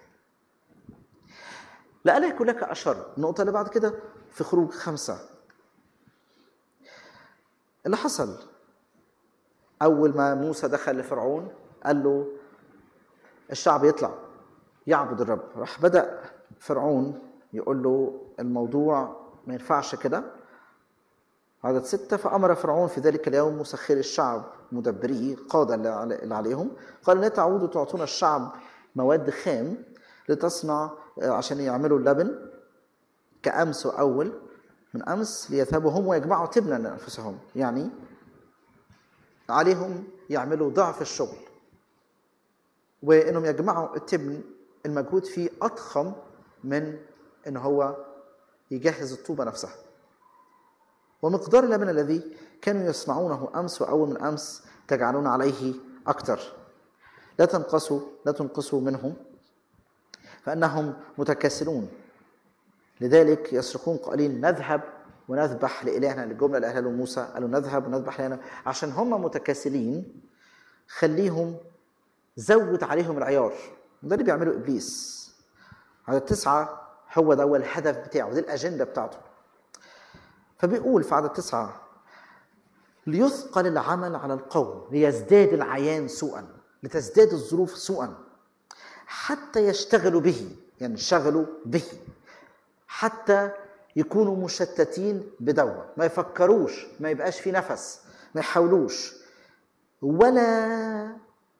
لألا يكون لك أشر النقطة اللي بعد كده في خروج خمسة اللي حصل أول ما موسى دخل لفرعون قال له الشعب يطلع يعبد الرب راح بدأ فرعون يقول له الموضوع ما ينفعش كده عدد ستة فأمر فرعون في ذلك اليوم مسخر الشعب مدبريه قادة اللي عليهم قال لا تعودوا تعطون الشعب مواد خام لتصنع عشان يعملوا اللبن كأمس وأول من أمس ليذهبوا هم ويجمعوا تبنا لأنفسهم يعني عليهم يعملوا ضعف الشغل وإنهم يجمعوا التبن المجهود فيه أضخم من إن هو يجهز الطوبة نفسها ومقدار اللبن الذي كانوا يصنعونه أمس وأول من أمس تجعلون عليه أكثر لا تنقصوا لا تنقصوا منهم فإنهم متكاسلون لذلك يصرخون قائلين نذهب ونذبح لإلهنا الجملة اللي قالها له موسى قالوا نذهب ونذبح لإلهنا عشان هم متكاسلين خليهم زود عليهم العيار وده اللي بيعمله إبليس عدد تسعة هو ده هو الهدف بتاعه دي الأجندة بتاعته فبيقول في عدد تسعة ليثقل العمل على القوم ليزداد العيان سوءا لتزداد الظروف سوءا حتى يشتغلوا به ينشغلوا به حتى يكونوا مشتتين بدوا ما يفكروش ما يبقاش في نفس ما يحاولوش ولا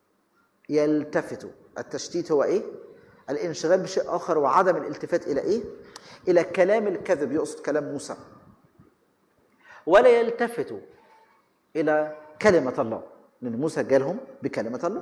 يلتفتوا التشتيت هو ايه الانشغال بشيء اخر وعدم الالتفات الى ايه الى كلام الكذب يقصد كلام موسى ولا يلتفتوا الى كلمه الله لان موسى جالهم بكلمه الله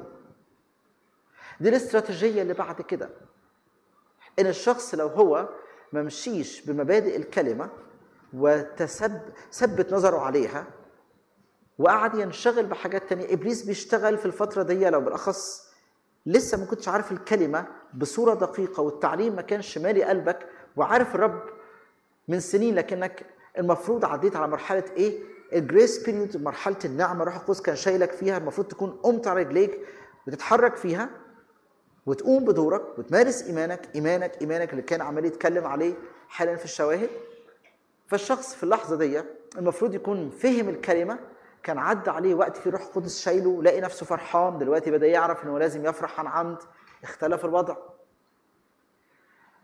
دي الاستراتيجيه اللي بعد كده ان الشخص لو هو ما مشيش بمبادئ الكلمه وتثب ثبت نظره عليها وقعد ينشغل بحاجات تانية ابليس بيشتغل في الفتره دي لو بالاخص لسه ما كنتش عارف الكلمه بصوره دقيقه والتعليم ما كانش مالي قلبك وعارف الرب من سنين لكنك المفروض عديت على مرحله ايه الجريس بيريود مرحله النعمه روح القدس كان شايلك فيها المفروض تكون قمت على رجليك بتتحرك فيها وتقوم بدورك وتمارس ايمانك ايمانك ايمانك اللي كان عمال يتكلم عليه حالا في الشواهد فالشخص في اللحظه دي المفروض يكون فهم الكلمه كان عدى عليه وقت في روح قدس شايله لقي نفسه فرحان دلوقتي بدا يعرف انه لازم يفرح عن عمد اختلف الوضع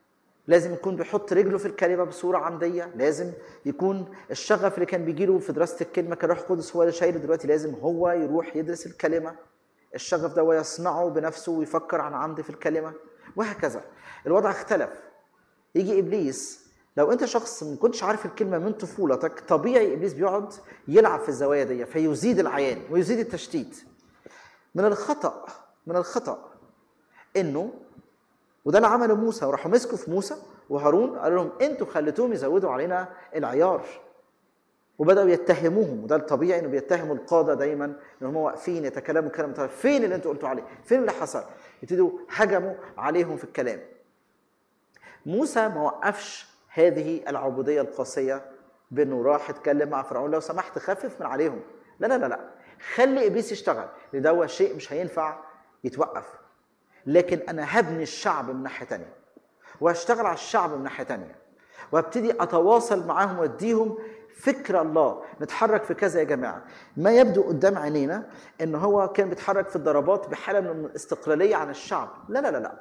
لازم يكون بيحط رجله في الكلمه بصوره عمديه لازم يكون الشغف اللي كان بيجيله في دراسه الكلمه كان روح القدس هو اللي شايله دلوقتي لازم هو يروح يدرس الكلمه الشغف ده ويصنعه بنفسه ويفكر عن عمد في الكلمه وهكذا الوضع اختلف يجي ابليس لو انت شخص ما كنتش عارف الكلمه من طفولتك طبيعي ابليس بيقعد يلعب في الزوايا دي فيزيد العيان ويزيد التشتيت من الخطا من الخطا انه وده اللي عمله موسى وراحوا مسكوا في موسى وهارون قالوا لهم انتوا خليتوهم يزودوا علينا العيار وبداوا يتهموهم وده الطبيعي انه بيتهموا القاده دايما ان هم واقفين يتكلموا كلام طيب فين اللي انتوا قلتوا عليه؟ فين اللي حصل؟ يبتدوا هجموا عليهم في الكلام. موسى ما وقفش هذه العبوديه القاسيه بانه راح اتكلم مع فرعون لو سمحت خفف من عليهم. لا لا لا لا خلي ابليس يشتغل لان ده شيء مش هينفع يتوقف. لكن انا هبني الشعب من ناحيه تانية وهشتغل على الشعب من ناحيه تانية وابتدي اتواصل معاهم واديهم فكر الله نتحرك في كذا يا جماعه ما يبدو قدام عينينا ان هو كان بيتحرك في الضربات بحاله من الاستقلاليه عن الشعب لا لا لا لا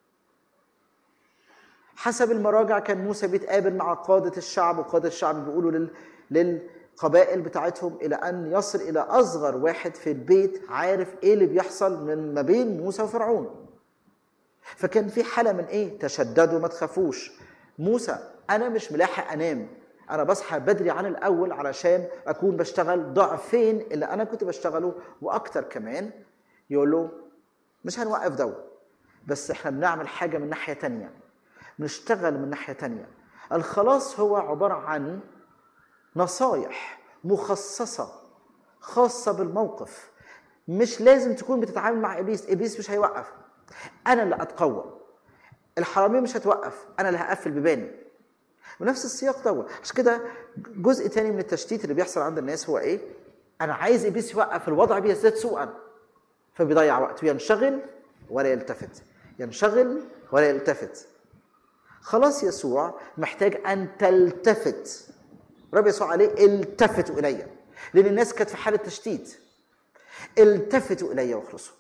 حسب المراجع كان موسى بيتقابل مع قادة الشعب وقادة الشعب بيقولوا لل... للقبائل بتاعتهم إلى أن يصل إلى أصغر واحد في البيت عارف إيه اللي بيحصل من ما بين موسى وفرعون فكان في حالة من إيه تشددوا ما تخافوش موسى أنا مش ملاحق أنام أنا بصحى بدري عن الأول علشان أكون بشتغل ضعفين اللي أنا كنت بشتغله وأكتر كمان يقول له مش هنوقف دوا بس احنا بنعمل حاجة من ناحية تانية بنشتغل من ناحية تانية الخلاص هو عبارة عن نصايح مخصصة خاصة بالموقف مش لازم تكون بتتعامل مع ابليس ابليس مش هيوقف انا اللي اتقوى الحراميه مش هتوقف انا اللي هقفل بيباني ونفس السياق دوت عشان كده جزء تاني من التشتيت اللي بيحصل عند الناس هو ايه انا عايز ابليس يوقف الوضع بيزداد سوءا فبيضيع وقته ينشغل ولا يلتفت ينشغل ولا يلتفت خلاص يسوع محتاج ان تلتفت رب يسوع عليه التفتوا الي لان الناس كانت في حاله تشتيت التفتوا الي واخلصوا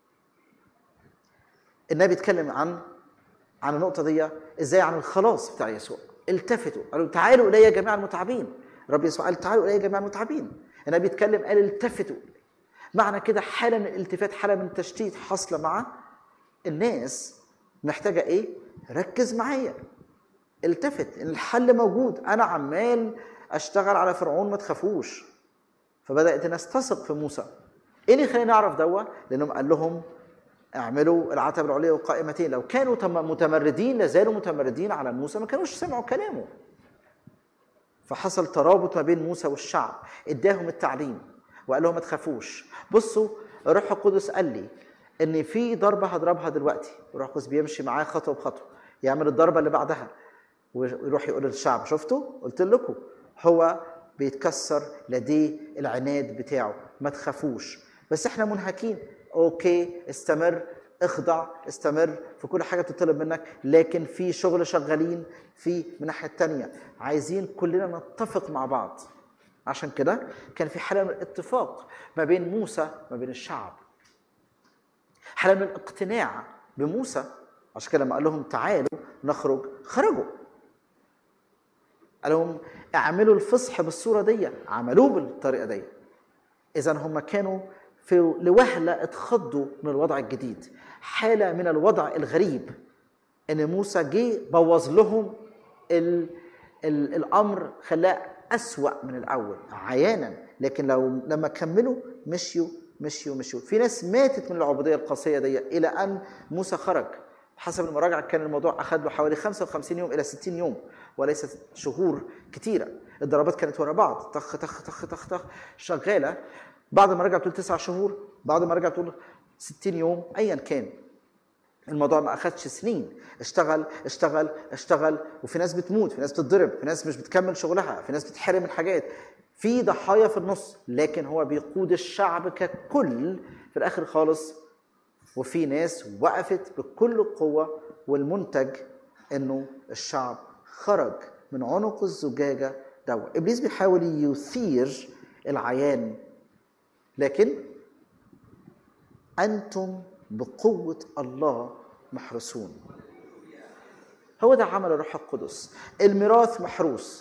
النبي اتكلم عن عن النقطه دي ازاي عن الخلاص بتاع يسوع التفتوا قالوا تعالوا الي يا جميع المتعبين رب يسوع قال تعالوا الي يا جميع المتعبين النبي اتكلم قال التفتوا معنى كده حاله من الالتفات حاله من التشتيت حاصله مع الناس محتاجه ايه ركز معايا التفت ان الحل موجود انا عمال اشتغل على فرعون ما تخافوش فبدات الناس تثق في موسى ايه اللي يخلينا نعرف دوا لانهم قال لهم اعملوا العتب العليا والقائمتين لو كانوا متمردين لازالوا متمردين على موسى ما كانوش سمعوا كلامه فحصل ترابط ما بين موسى والشعب اداهم التعليم وقال لهم ما تخافوش بصوا الروح القدس قال لي ان في ضربه هضربها دلوقتي الروح القدس بيمشي معاه خطوه بخطوه يعمل الضربه اللي بعدها ويروح يقول للشعب شفتوا قلت لكم هو بيتكسر لديه العناد بتاعه ما تخافوش بس احنا منهكين اوكي استمر اخضع استمر في كل حاجه بتطلب منك لكن في شغل شغالين في من الناحيه التانية عايزين كلنا نتفق مع بعض عشان كده كان في حاله من الاتفاق ما بين موسى ما بين الشعب حاله من الاقتناع بموسى عشان كده لما قال لهم تعالوا نخرج خرجوا قال لهم اعملوا الفصح بالصوره دي عملوه بالطريقه دي اذا هم كانوا في لوهله اتخضوا من الوضع الجديد حاله من الوضع الغريب ان موسى جه بوظ لهم ال ال الامر خلاه اسوا من الاول عيانا لكن لو لما كملوا مشيوا مشيوا مشيوا في ناس ماتت من العبوديه القاسيه دي الى ان موسى خرج حسب المراجعه كان الموضوع اخذ له حوالي 55 يوم الى 60 يوم وليست شهور كتيره الضربات كانت ورا بعض طخ طخ طخ طخ طخ شغاله بعض المراجع بتقول تسع شهور بعض المراجع بتقول 60 يوم ايا كان الموضوع ما اخذش سنين اشتغل اشتغل اشتغل وفي ناس بتموت في ناس بتتضرب في ناس مش بتكمل شغلها في ناس بتتحرم من حاجات في ضحايا في النص لكن هو بيقود الشعب ككل في الاخر خالص وفي ناس وقفت بكل قوه والمنتج انه الشعب خرج من عنق الزجاجه دوا ابليس بيحاول يثير العيان لكن انتم بقوه الله محرسون هو ده عمل الروح القدس الميراث محروس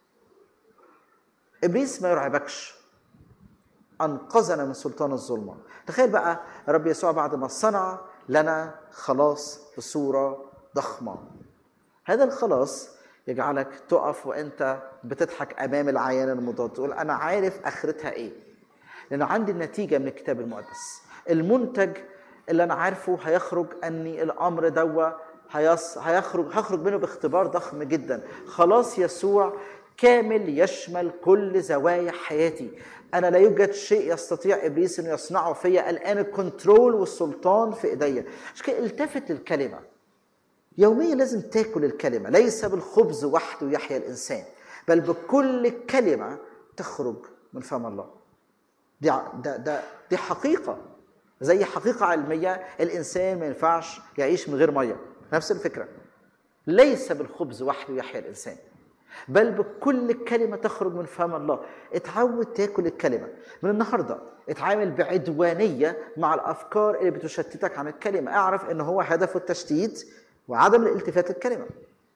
ابليس ما يرعبكش انقذنا من سلطان الظلمه تخيل بقى رب يسوع بعد ما صنع لنا خلاص بصوره ضخمه هذا الخلاص يجعلك تقف وانت بتضحك امام العيان المضاد تقول انا عارف اخرتها ايه لان عندي النتيجه من الكتاب المقدس المنتج اللي انا عارفه هيخرج اني الامر دوا هيص... هيخرج هخرج منه باختبار ضخم جدا خلاص يسوع كامل يشمل كل زوايا حياتي انا لا يوجد شيء يستطيع ابليس انه يصنعه فيا الان الكنترول والسلطان في ايديا عشان كده التفت للكلمه يوميا لازم تاكل الكلمه ليس بالخبز وحده يحيا الانسان بل بكل كلمه تخرج من فم الله دي ع- ده ده دي حقيقه زي حقيقه علميه الانسان ما ينفعش يعيش من غير ميه نفس الفكره ليس بالخبز وحده يحيا الانسان بل بكل كلمة تخرج من فم الله اتعود تاكل الكلمة من النهاردة اتعامل بعدوانية مع الأفكار اللي بتشتتك عن الكلمة اعرف ان هو هدفه التشتيت وعدم الالتفات للكلمة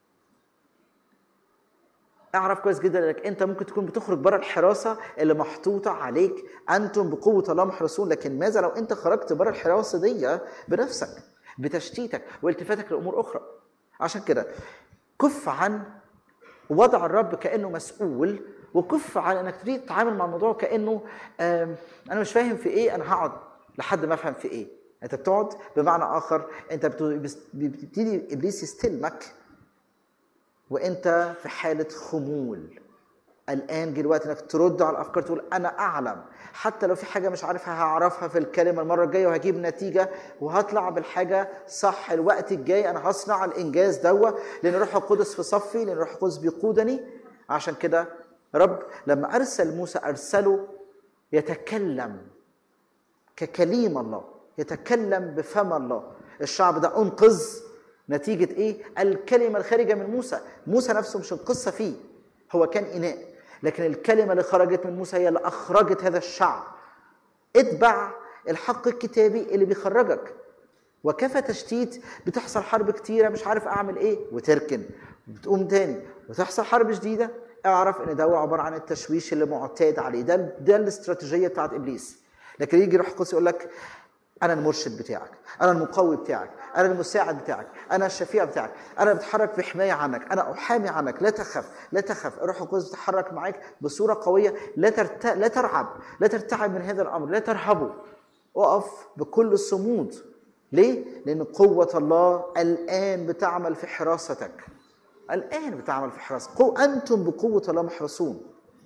اعرف كويس جدا انك انت ممكن تكون بتخرج بره الحراسه اللي محطوطه عليك انتم بقوه الله محرسون لكن ماذا لو انت خرجت بره الحراسه دي بنفسك بتشتيتك والتفاتك لامور اخرى عشان كده كف عن وضع الرب كانه مسؤول وكف عن انك تريد تتعامل مع الموضوع كانه آم، انا مش فاهم في ايه انا هقعد لحد ما افهم في ايه انت بتقعد بمعنى اخر انت بت- بتبتدي ابليس يستلمك وانت في حاله خمول الان جه الوقت انك ترد على الافكار تقول انا اعلم حتى لو في حاجه مش عارفها هعرفها في الكلمه المره الجايه وهجيب نتيجه وهطلع بالحاجه صح الوقت الجاي انا هصنع الانجاز دوا لان الروح القدس في صفي لان الروح القدس بيقودني عشان كده رب لما ارسل موسى ارسله يتكلم ككليم الله يتكلم بفم الله الشعب ده انقذ نتيجة ايه؟ الكلمة الخارجة من موسى موسى نفسه مش القصة فيه هو كان إناء لكن الكلمة اللي خرجت من موسى هي اللي أخرجت هذا الشعب اتبع الحق الكتابي اللي بيخرجك وكفى تشتيت بتحصل حرب كتيرة مش عارف أعمل إيه وتركن وبتقوم تاني وتحصل حرب جديدة اعرف إن ده هو عبارة عن التشويش اللي معتاد عليه ده ده الاستراتيجية بتاعت إبليس لكن يجي روح القدس يقول لك انا المرشد بتاعك انا المقوي بتاعك انا المساعد بتاعك انا الشفيع بتاعك انا بتحرك بحمايه عنك انا احامي عنك لا تخف لا تخف الروح القدس بيتحرك معاك بصوره قويه لا ترت... لا ترعب لا ترتعب من هذا الامر لا ترهبه اقف بكل صمود ليه لان قوه الله الان بتعمل في حراستك الان بتعمل في حراسه قو انتم بقوه الله محرسون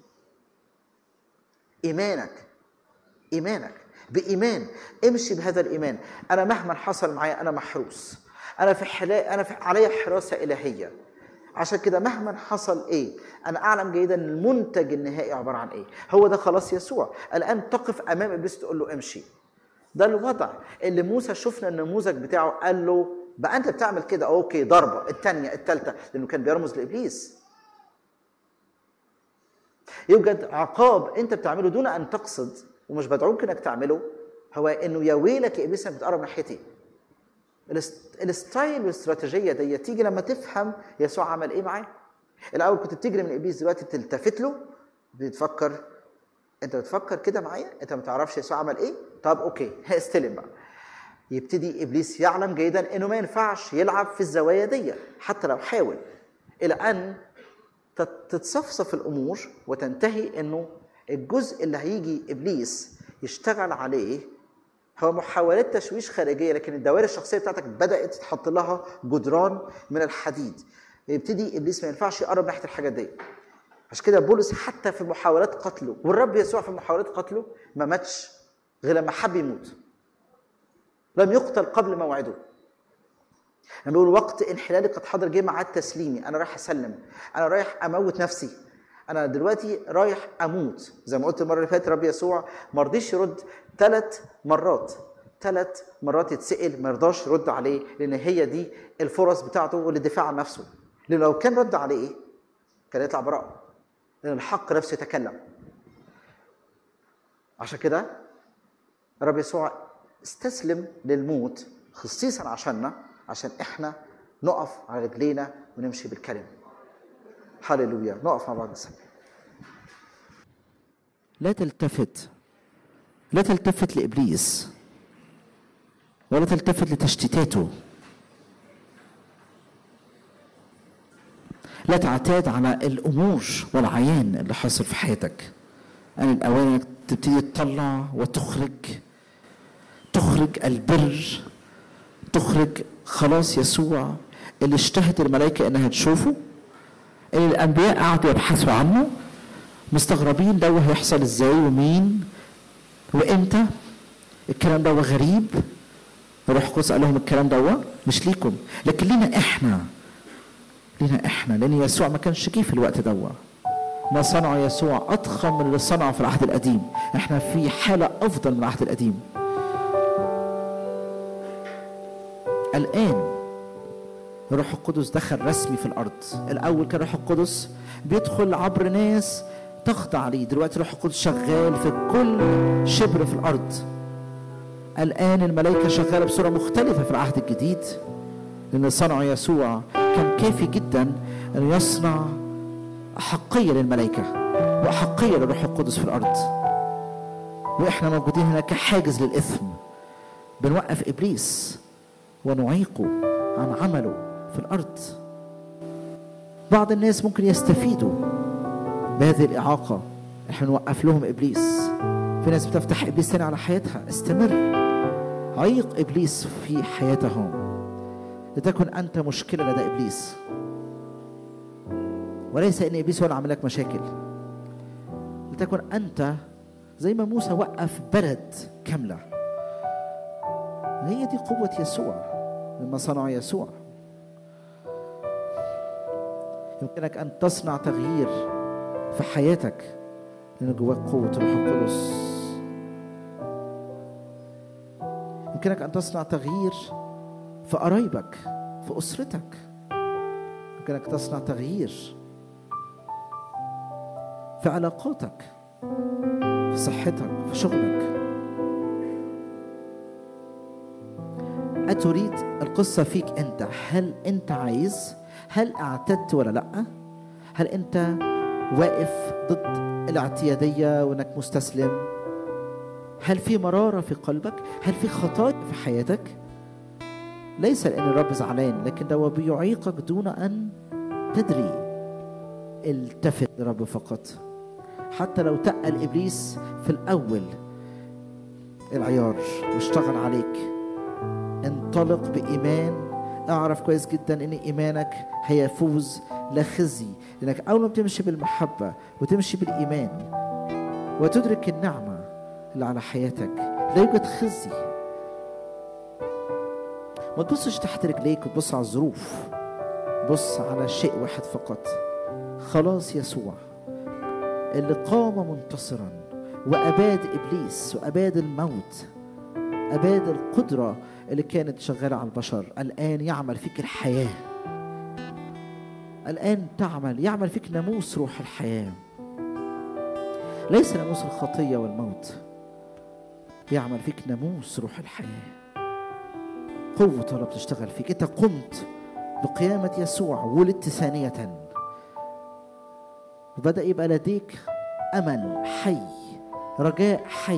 ايمانك ايمانك بايمان امشي بهذا الايمان انا مهما حصل معايا انا محروس انا في حلا... انا في عليا حراسه الهيه عشان كده مهما حصل ايه انا اعلم جيدا ان المنتج النهائي عباره عن ايه هو ده خلاص يسوع الان تقف امام ابليس تقول له امشي ده الوضع اللي موسى شفنا النموذج بتاعه قال له بقى انت بتعمل كده اوكي ضربه الثانيه الثالثه لانه كان بيرمز لابليس يوجد عقاب انت بتعمله دون ان تقصد ومش بدعوك انك تعمله هو انه يا ويلك يا ابليس انك بتقرب ناحيتي الاست- الستايل والاستراتيجيه دي تيجي لما تفهم يسوع عمل ايه معاه الاول كنت بتجري من ابليس دلوقتي تلتفت له بتفكر انت بتفكر كده معايا انت ما تعرفش يسوع عمل ايه طب اوكي استلم بقى يبتدي ابليس يعلم جيدا انه ما ينفعش يلعب في الزوايا دي حتى لو حاول الى ان تت- تتصفصف الامور وتنتهي انه الجزء اللي هيجي ابليس يشتغل عليه هو محاولات تشويش خارجيه لكن الدوائر الشخصيه بتاعتك بدات تتحط لها جدران من الحديد يبتدي ابليس ما ينفعش يقرب ناحيه الحاجات دي عشان كده بولس حتى في محاولات قتله والرب يسوع في محاولات قتله ما ماتش غير لما حب يموت لم يقتل قبل موعده لما بيقول وقت انحلالي قد حضر جه ميعاد تسليمي انا رايح اسلم انا رايح اموت نفسي انا دلوقتي رايح اموت زي ما قلت المره اللي فاتت رب يسوع ما رضيش يرد ثلاث مرات ثلاث مرات يتسال ما رضاش يرد عليه لان هي دي الفرص بتاعته والدفاع عن نفسه لان لو كان رد عليه كان يطلع براءه لان الحق نفسه يتكلم عشان كده الرب يسوع استسلم للموت خصيصا عشاننا عشان احنا نقف على رجلينا ونمشي بالكلمة هللويا نقف مع بعض نسبح لا تلتفت لا تلتفت لابليس ولا تلتفت لتشتيتاته لا تعتاد على الامور والعيان اللي حاصل في حياتك ان الاوان انك تبتدي تطلع وتخرج تخرج البر تخرج خلاص يسوع اللي اشتهت الملائكه انها تشوفه اللي الانبياء قعدوا يبحثوا عنه مستغربين ده هيحصل ازاي ومين وامتى الكلام ده غريب الروح القدس قال لهم الكلام ده مش ليكم لكن لينا احنا لينا احنا لان يسوع ما كانش جه في الوقت ده ما صنعه يسوع اضخم من اللي صنعه في العهد القديم احنا في حاله افضل من العهد القديم الان الروح القدس دخل رسمي في الارض الاول كان الروح القدس بيدخل عبر ناس تخضع ليه دلوقتي الروح القدس شغال في كل شبر في الارض الان الملائكه شغاله بصوره مختلفه في العهد الجديد لان صنع يسوع كان كافي جدا ان يصنع احقيه للملائكه واحقيه للروح القدس في الارض واحنا موجودين هنا كحاجز للاثم بنوقف ابليس ونعيقه عن عمله في الارض بعض الناس ممكن يستفيدوا بهذه الاعاقه احنا نوقف لهم ابليس في ناس بتفتح ابليس تاني على حياتها استمر عيق ابليس في حياتهم لتكن انت مشكله لدى ابليس وليس ان ابليس هو اللي عامل لك مشاكل لتكن انت زي ما موسى وقف بلد كامله هي دي قوه يسوع لما صنع يسوع يمكنك ان تصنع تغيير في حياتك لان جواك قوه الروح القدس يمكنك ان تصنع تغيير في قرايبك في اسرتك يمكنك تصنع تغيير في علاقاتك في صحتك في شغلك أتريد القصة فيك أنت هل أنت عايز هل اعتدت ولا لا هل أنت واقف ضد الاعتيادية وأنك مستسلم هل في مرارة في قلبك هل في خطايا في حياتك ليس لأن الرب زعلان لكن ده بيعيقك دون أن تدري التفت لرب فقط حتى لو تقل إبليس في الأول العيار واشتغل عليك انطلق بإيمان اعرف كويس جدا ان ايمانك هيفوز لا خزي لانك اول ما بتمشي بالمحبه وتمشي بالايمان وتدرك النعمه اللي على حياتك لا يوجد خزي ما تبصش تحت رجليك وتبص على الظروف بص على شيء واحد فقط خلاص يسوع اللي قام منتصرا واباد ابليس واباد الموت اباد القدره اللي كانت شغاله على البشر الان يعمل فيك الحياه الان تعمل يعمل فيك ناموس روح الحياه ليس ناموس الخطيه والموت يعمل فيك ناموس روح الحياه قوة الله بتشتغل فيك انت قمت بقيامة يسوع ولدت ثانية وبدأ يبقى لديك أمل حي رجاء حي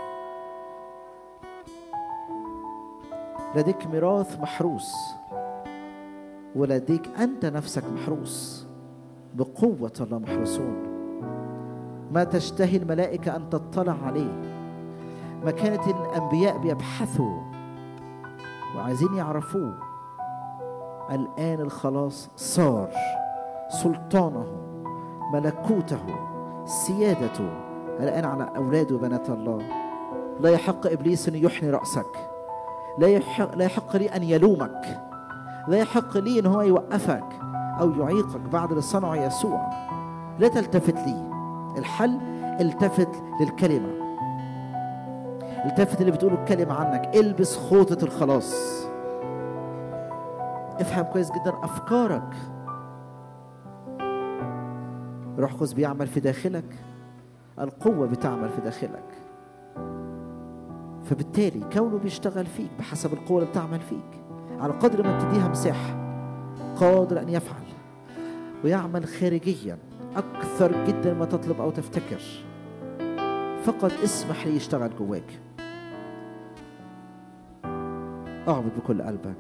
لديك ميراث محروس ولديك أنت نفسك محروس بقوة الله محروسون ما تشتهي الملائكة أن تطلع عليه ما كانت الأنبياء بيبحثوا وعايزين يعرفوه الآن الخلاص صار سلطانه ملكوته سيادته الآن على أولاد وبنات الله لا يحق إبليس أن يحني رأسك لا يحق, لا يحق لي أن يلومك لا يحق لي أن هو يوقفك أو يعيقك بعد اللي صنعه يسوع لا تلتفت لي الحل التفت للكلمة التفت اللي بتقوله الكلمة عنك البس خوطة الخلاص افهم كويس جدا أفكارك روح قدس بيعمل في داخلك القوة بتعمل في داخلك فبالتالي كونه بيشتغل فيك بحسب القوة اللي بتعمل فيك على قدر ما تديها مساحة قادر أن يفعل ويعمل خارجيا أكثر جدا ما تطلب أو تفتكر فقط اسمح لي يشتغل جواك اعبد بكل قلبك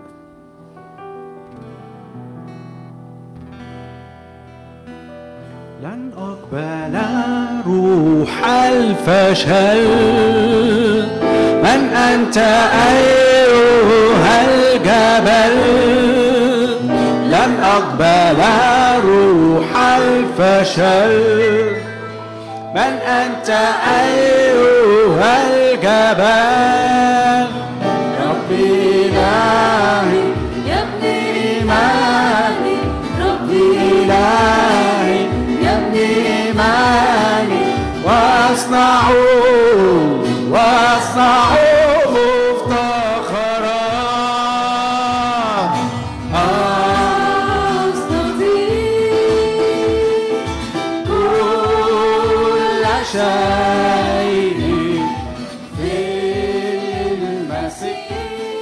لن أقبل روح الفشل من أنت أيها الجبل لن أقبل روح الفشل من أنت أيها الجبل ربي إلهي يا ابن إيماني ربي إلهي يا ابن إيماني واصنع واصنع مفتخرا أستطيع كل شيء في المسيح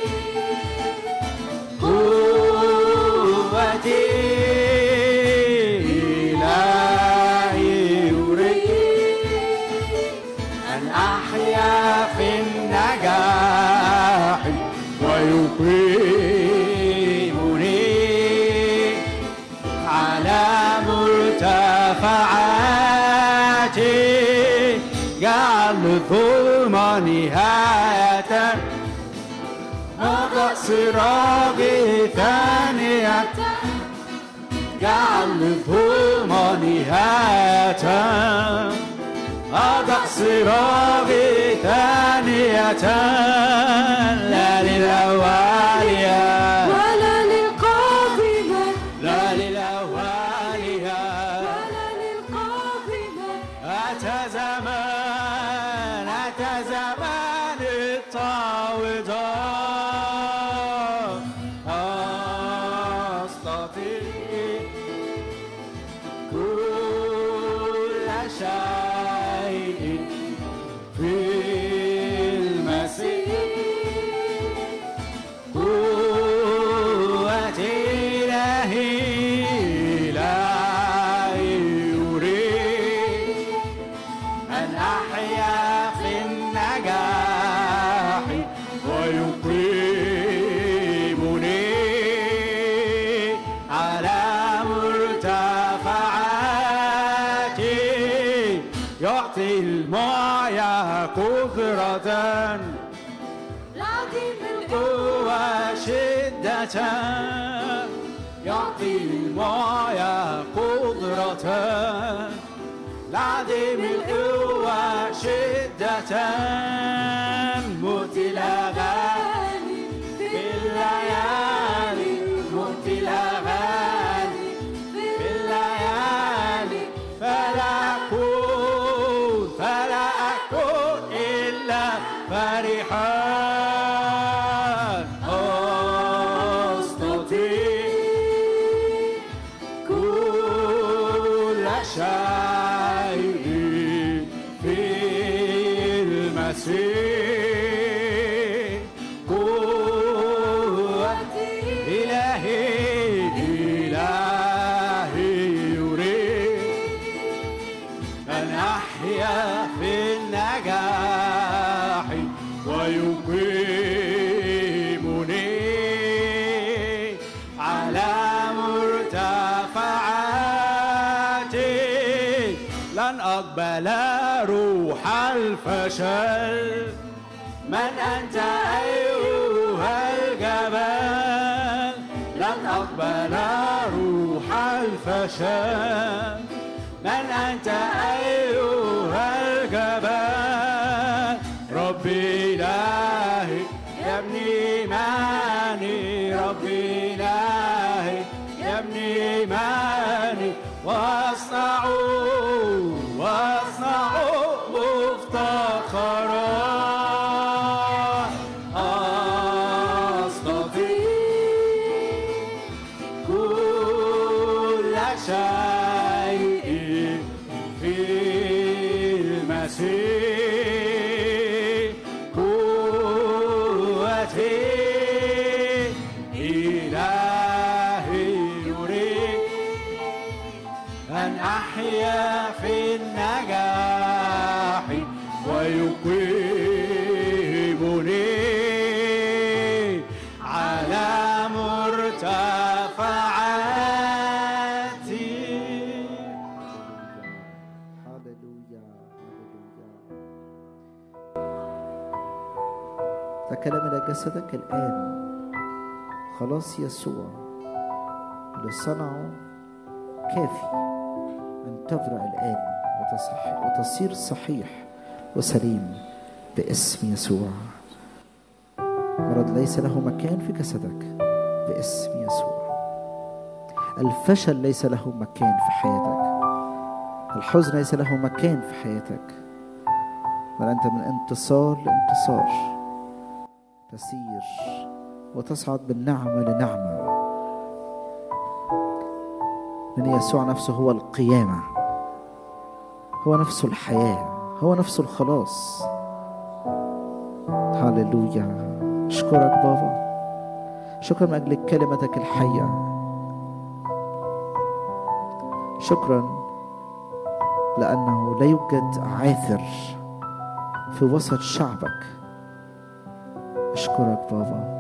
قوتي إلهي أريد أن أحيا في النجاح ويقيمني على مرتفعات جعل الظلم نهاية وضع سراجي ثانية جعل الظلم نهاية أضع سراجي ثانية لا للأولية ولا للقافلة لا للأولية ولا للقافلة أتى زمان أتى زمان التعويضات أستطيع كل شيء في المسيح قوتي إلهي لا يريد أن أحيا في النجاح ويقيمني على مرتفعات يعطي المعيا قدرة العظيم القوة قوة شدة يعطي المعيا قدرة العظيم القوة شدة موت الأغاني في الليالي موت الأغاني في الليالي فلا أكون فلا أكون إلا فرحا أستطيع كل شيء في المسيح قوتي إلهي إلهي يريد أن أحيا في النجاح ويقيمني على مرتفعات لن أقبل روح الفشل من أنت أيها الجبل لن أقبل روح الفشل من أنت أيها الجبل ربي إلهي يا ابن إيماني ربي إلهي يا ابن إيماني واصنع واصنع مفتخرا أستطيع كل شيء في المسيح قوتي إلهي أحيا في النجاح ويقيمني على مرتفعاتي هللويا هللويا ده كلام إلى جسدك الآن خلاص يسوع اللي صنعه كافي أن تبرأ الآن وتصح وتصير صحيح وسليم باسم يسوع مرض ليس له مكان في جسدك باسم يسوع الفشل ليس له مكان في حياتك الحزن ليس له مكان في حياتك بل أنت من انتصار لانتصار تسير وتصعد من نعمة لنعمة لأن يسوع نفسه هو القيامة هو نفسه الحياة هو نفسه الخلاص هللويا أشكرك بابا شكرا من أجل كلمتك الحية شكرا لأنه لا يوجد عاثر في وسط شعبك أشكرك بابا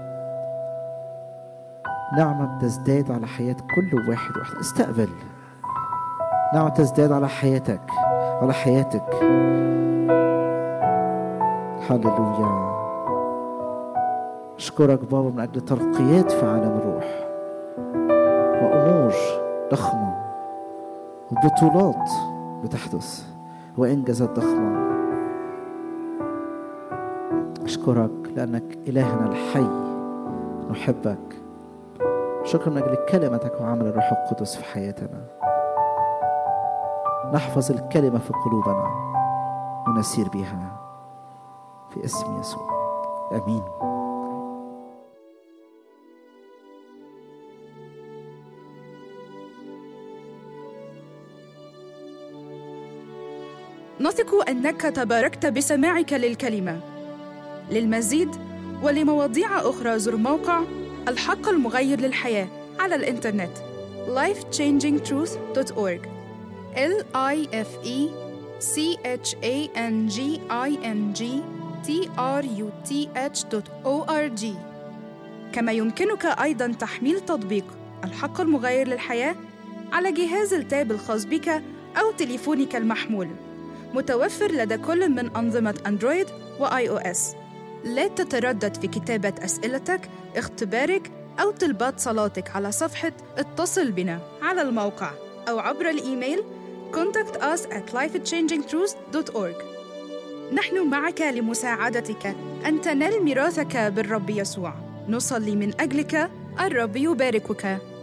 نعمة بتزداد على حياة كل واحد واحد استقبل نعمة تزداد على حياتك على حياتك هللويا أشكرك بابا من أجل ترقيات في عالم الروح وأمور ضخمة وبطولات بتحدث وإنجازات ضخمة أشكرك لأنك إلهنا الحي نحبك شكرا من أجل كلمتك وعمل الروح القدس في حياتنا نحفظ الكلمة في قلوبنا ونسير بها في اسم يسوع آمين نثق انك تباركت بسماعك للكلمه للمزيد ولمواضيع اخرى زر موقع الحق المغير للحياه على الانترنت lifechangingtruth.org l i f e c h a n g i n g t r u t h o r g كما يمكنك ايضا تحميل تطبيق الحق المغير للحياه على جهاز التاب الخاص بك او تليفونك المحمول متوفر لدى كل من أنظمة أندرويد وآي أو إس. لا تتردد في كتابة أسئلتك، اختبارك أو طلبات صلاتك على صفحة اتصل بنا على الموقع أو عبر الإيميل contact us at lifechangingtruth.org نحن معك لمساعدتك أن تنال ميراثك بالرب يسوع نصلي من أجلك الرب يباركك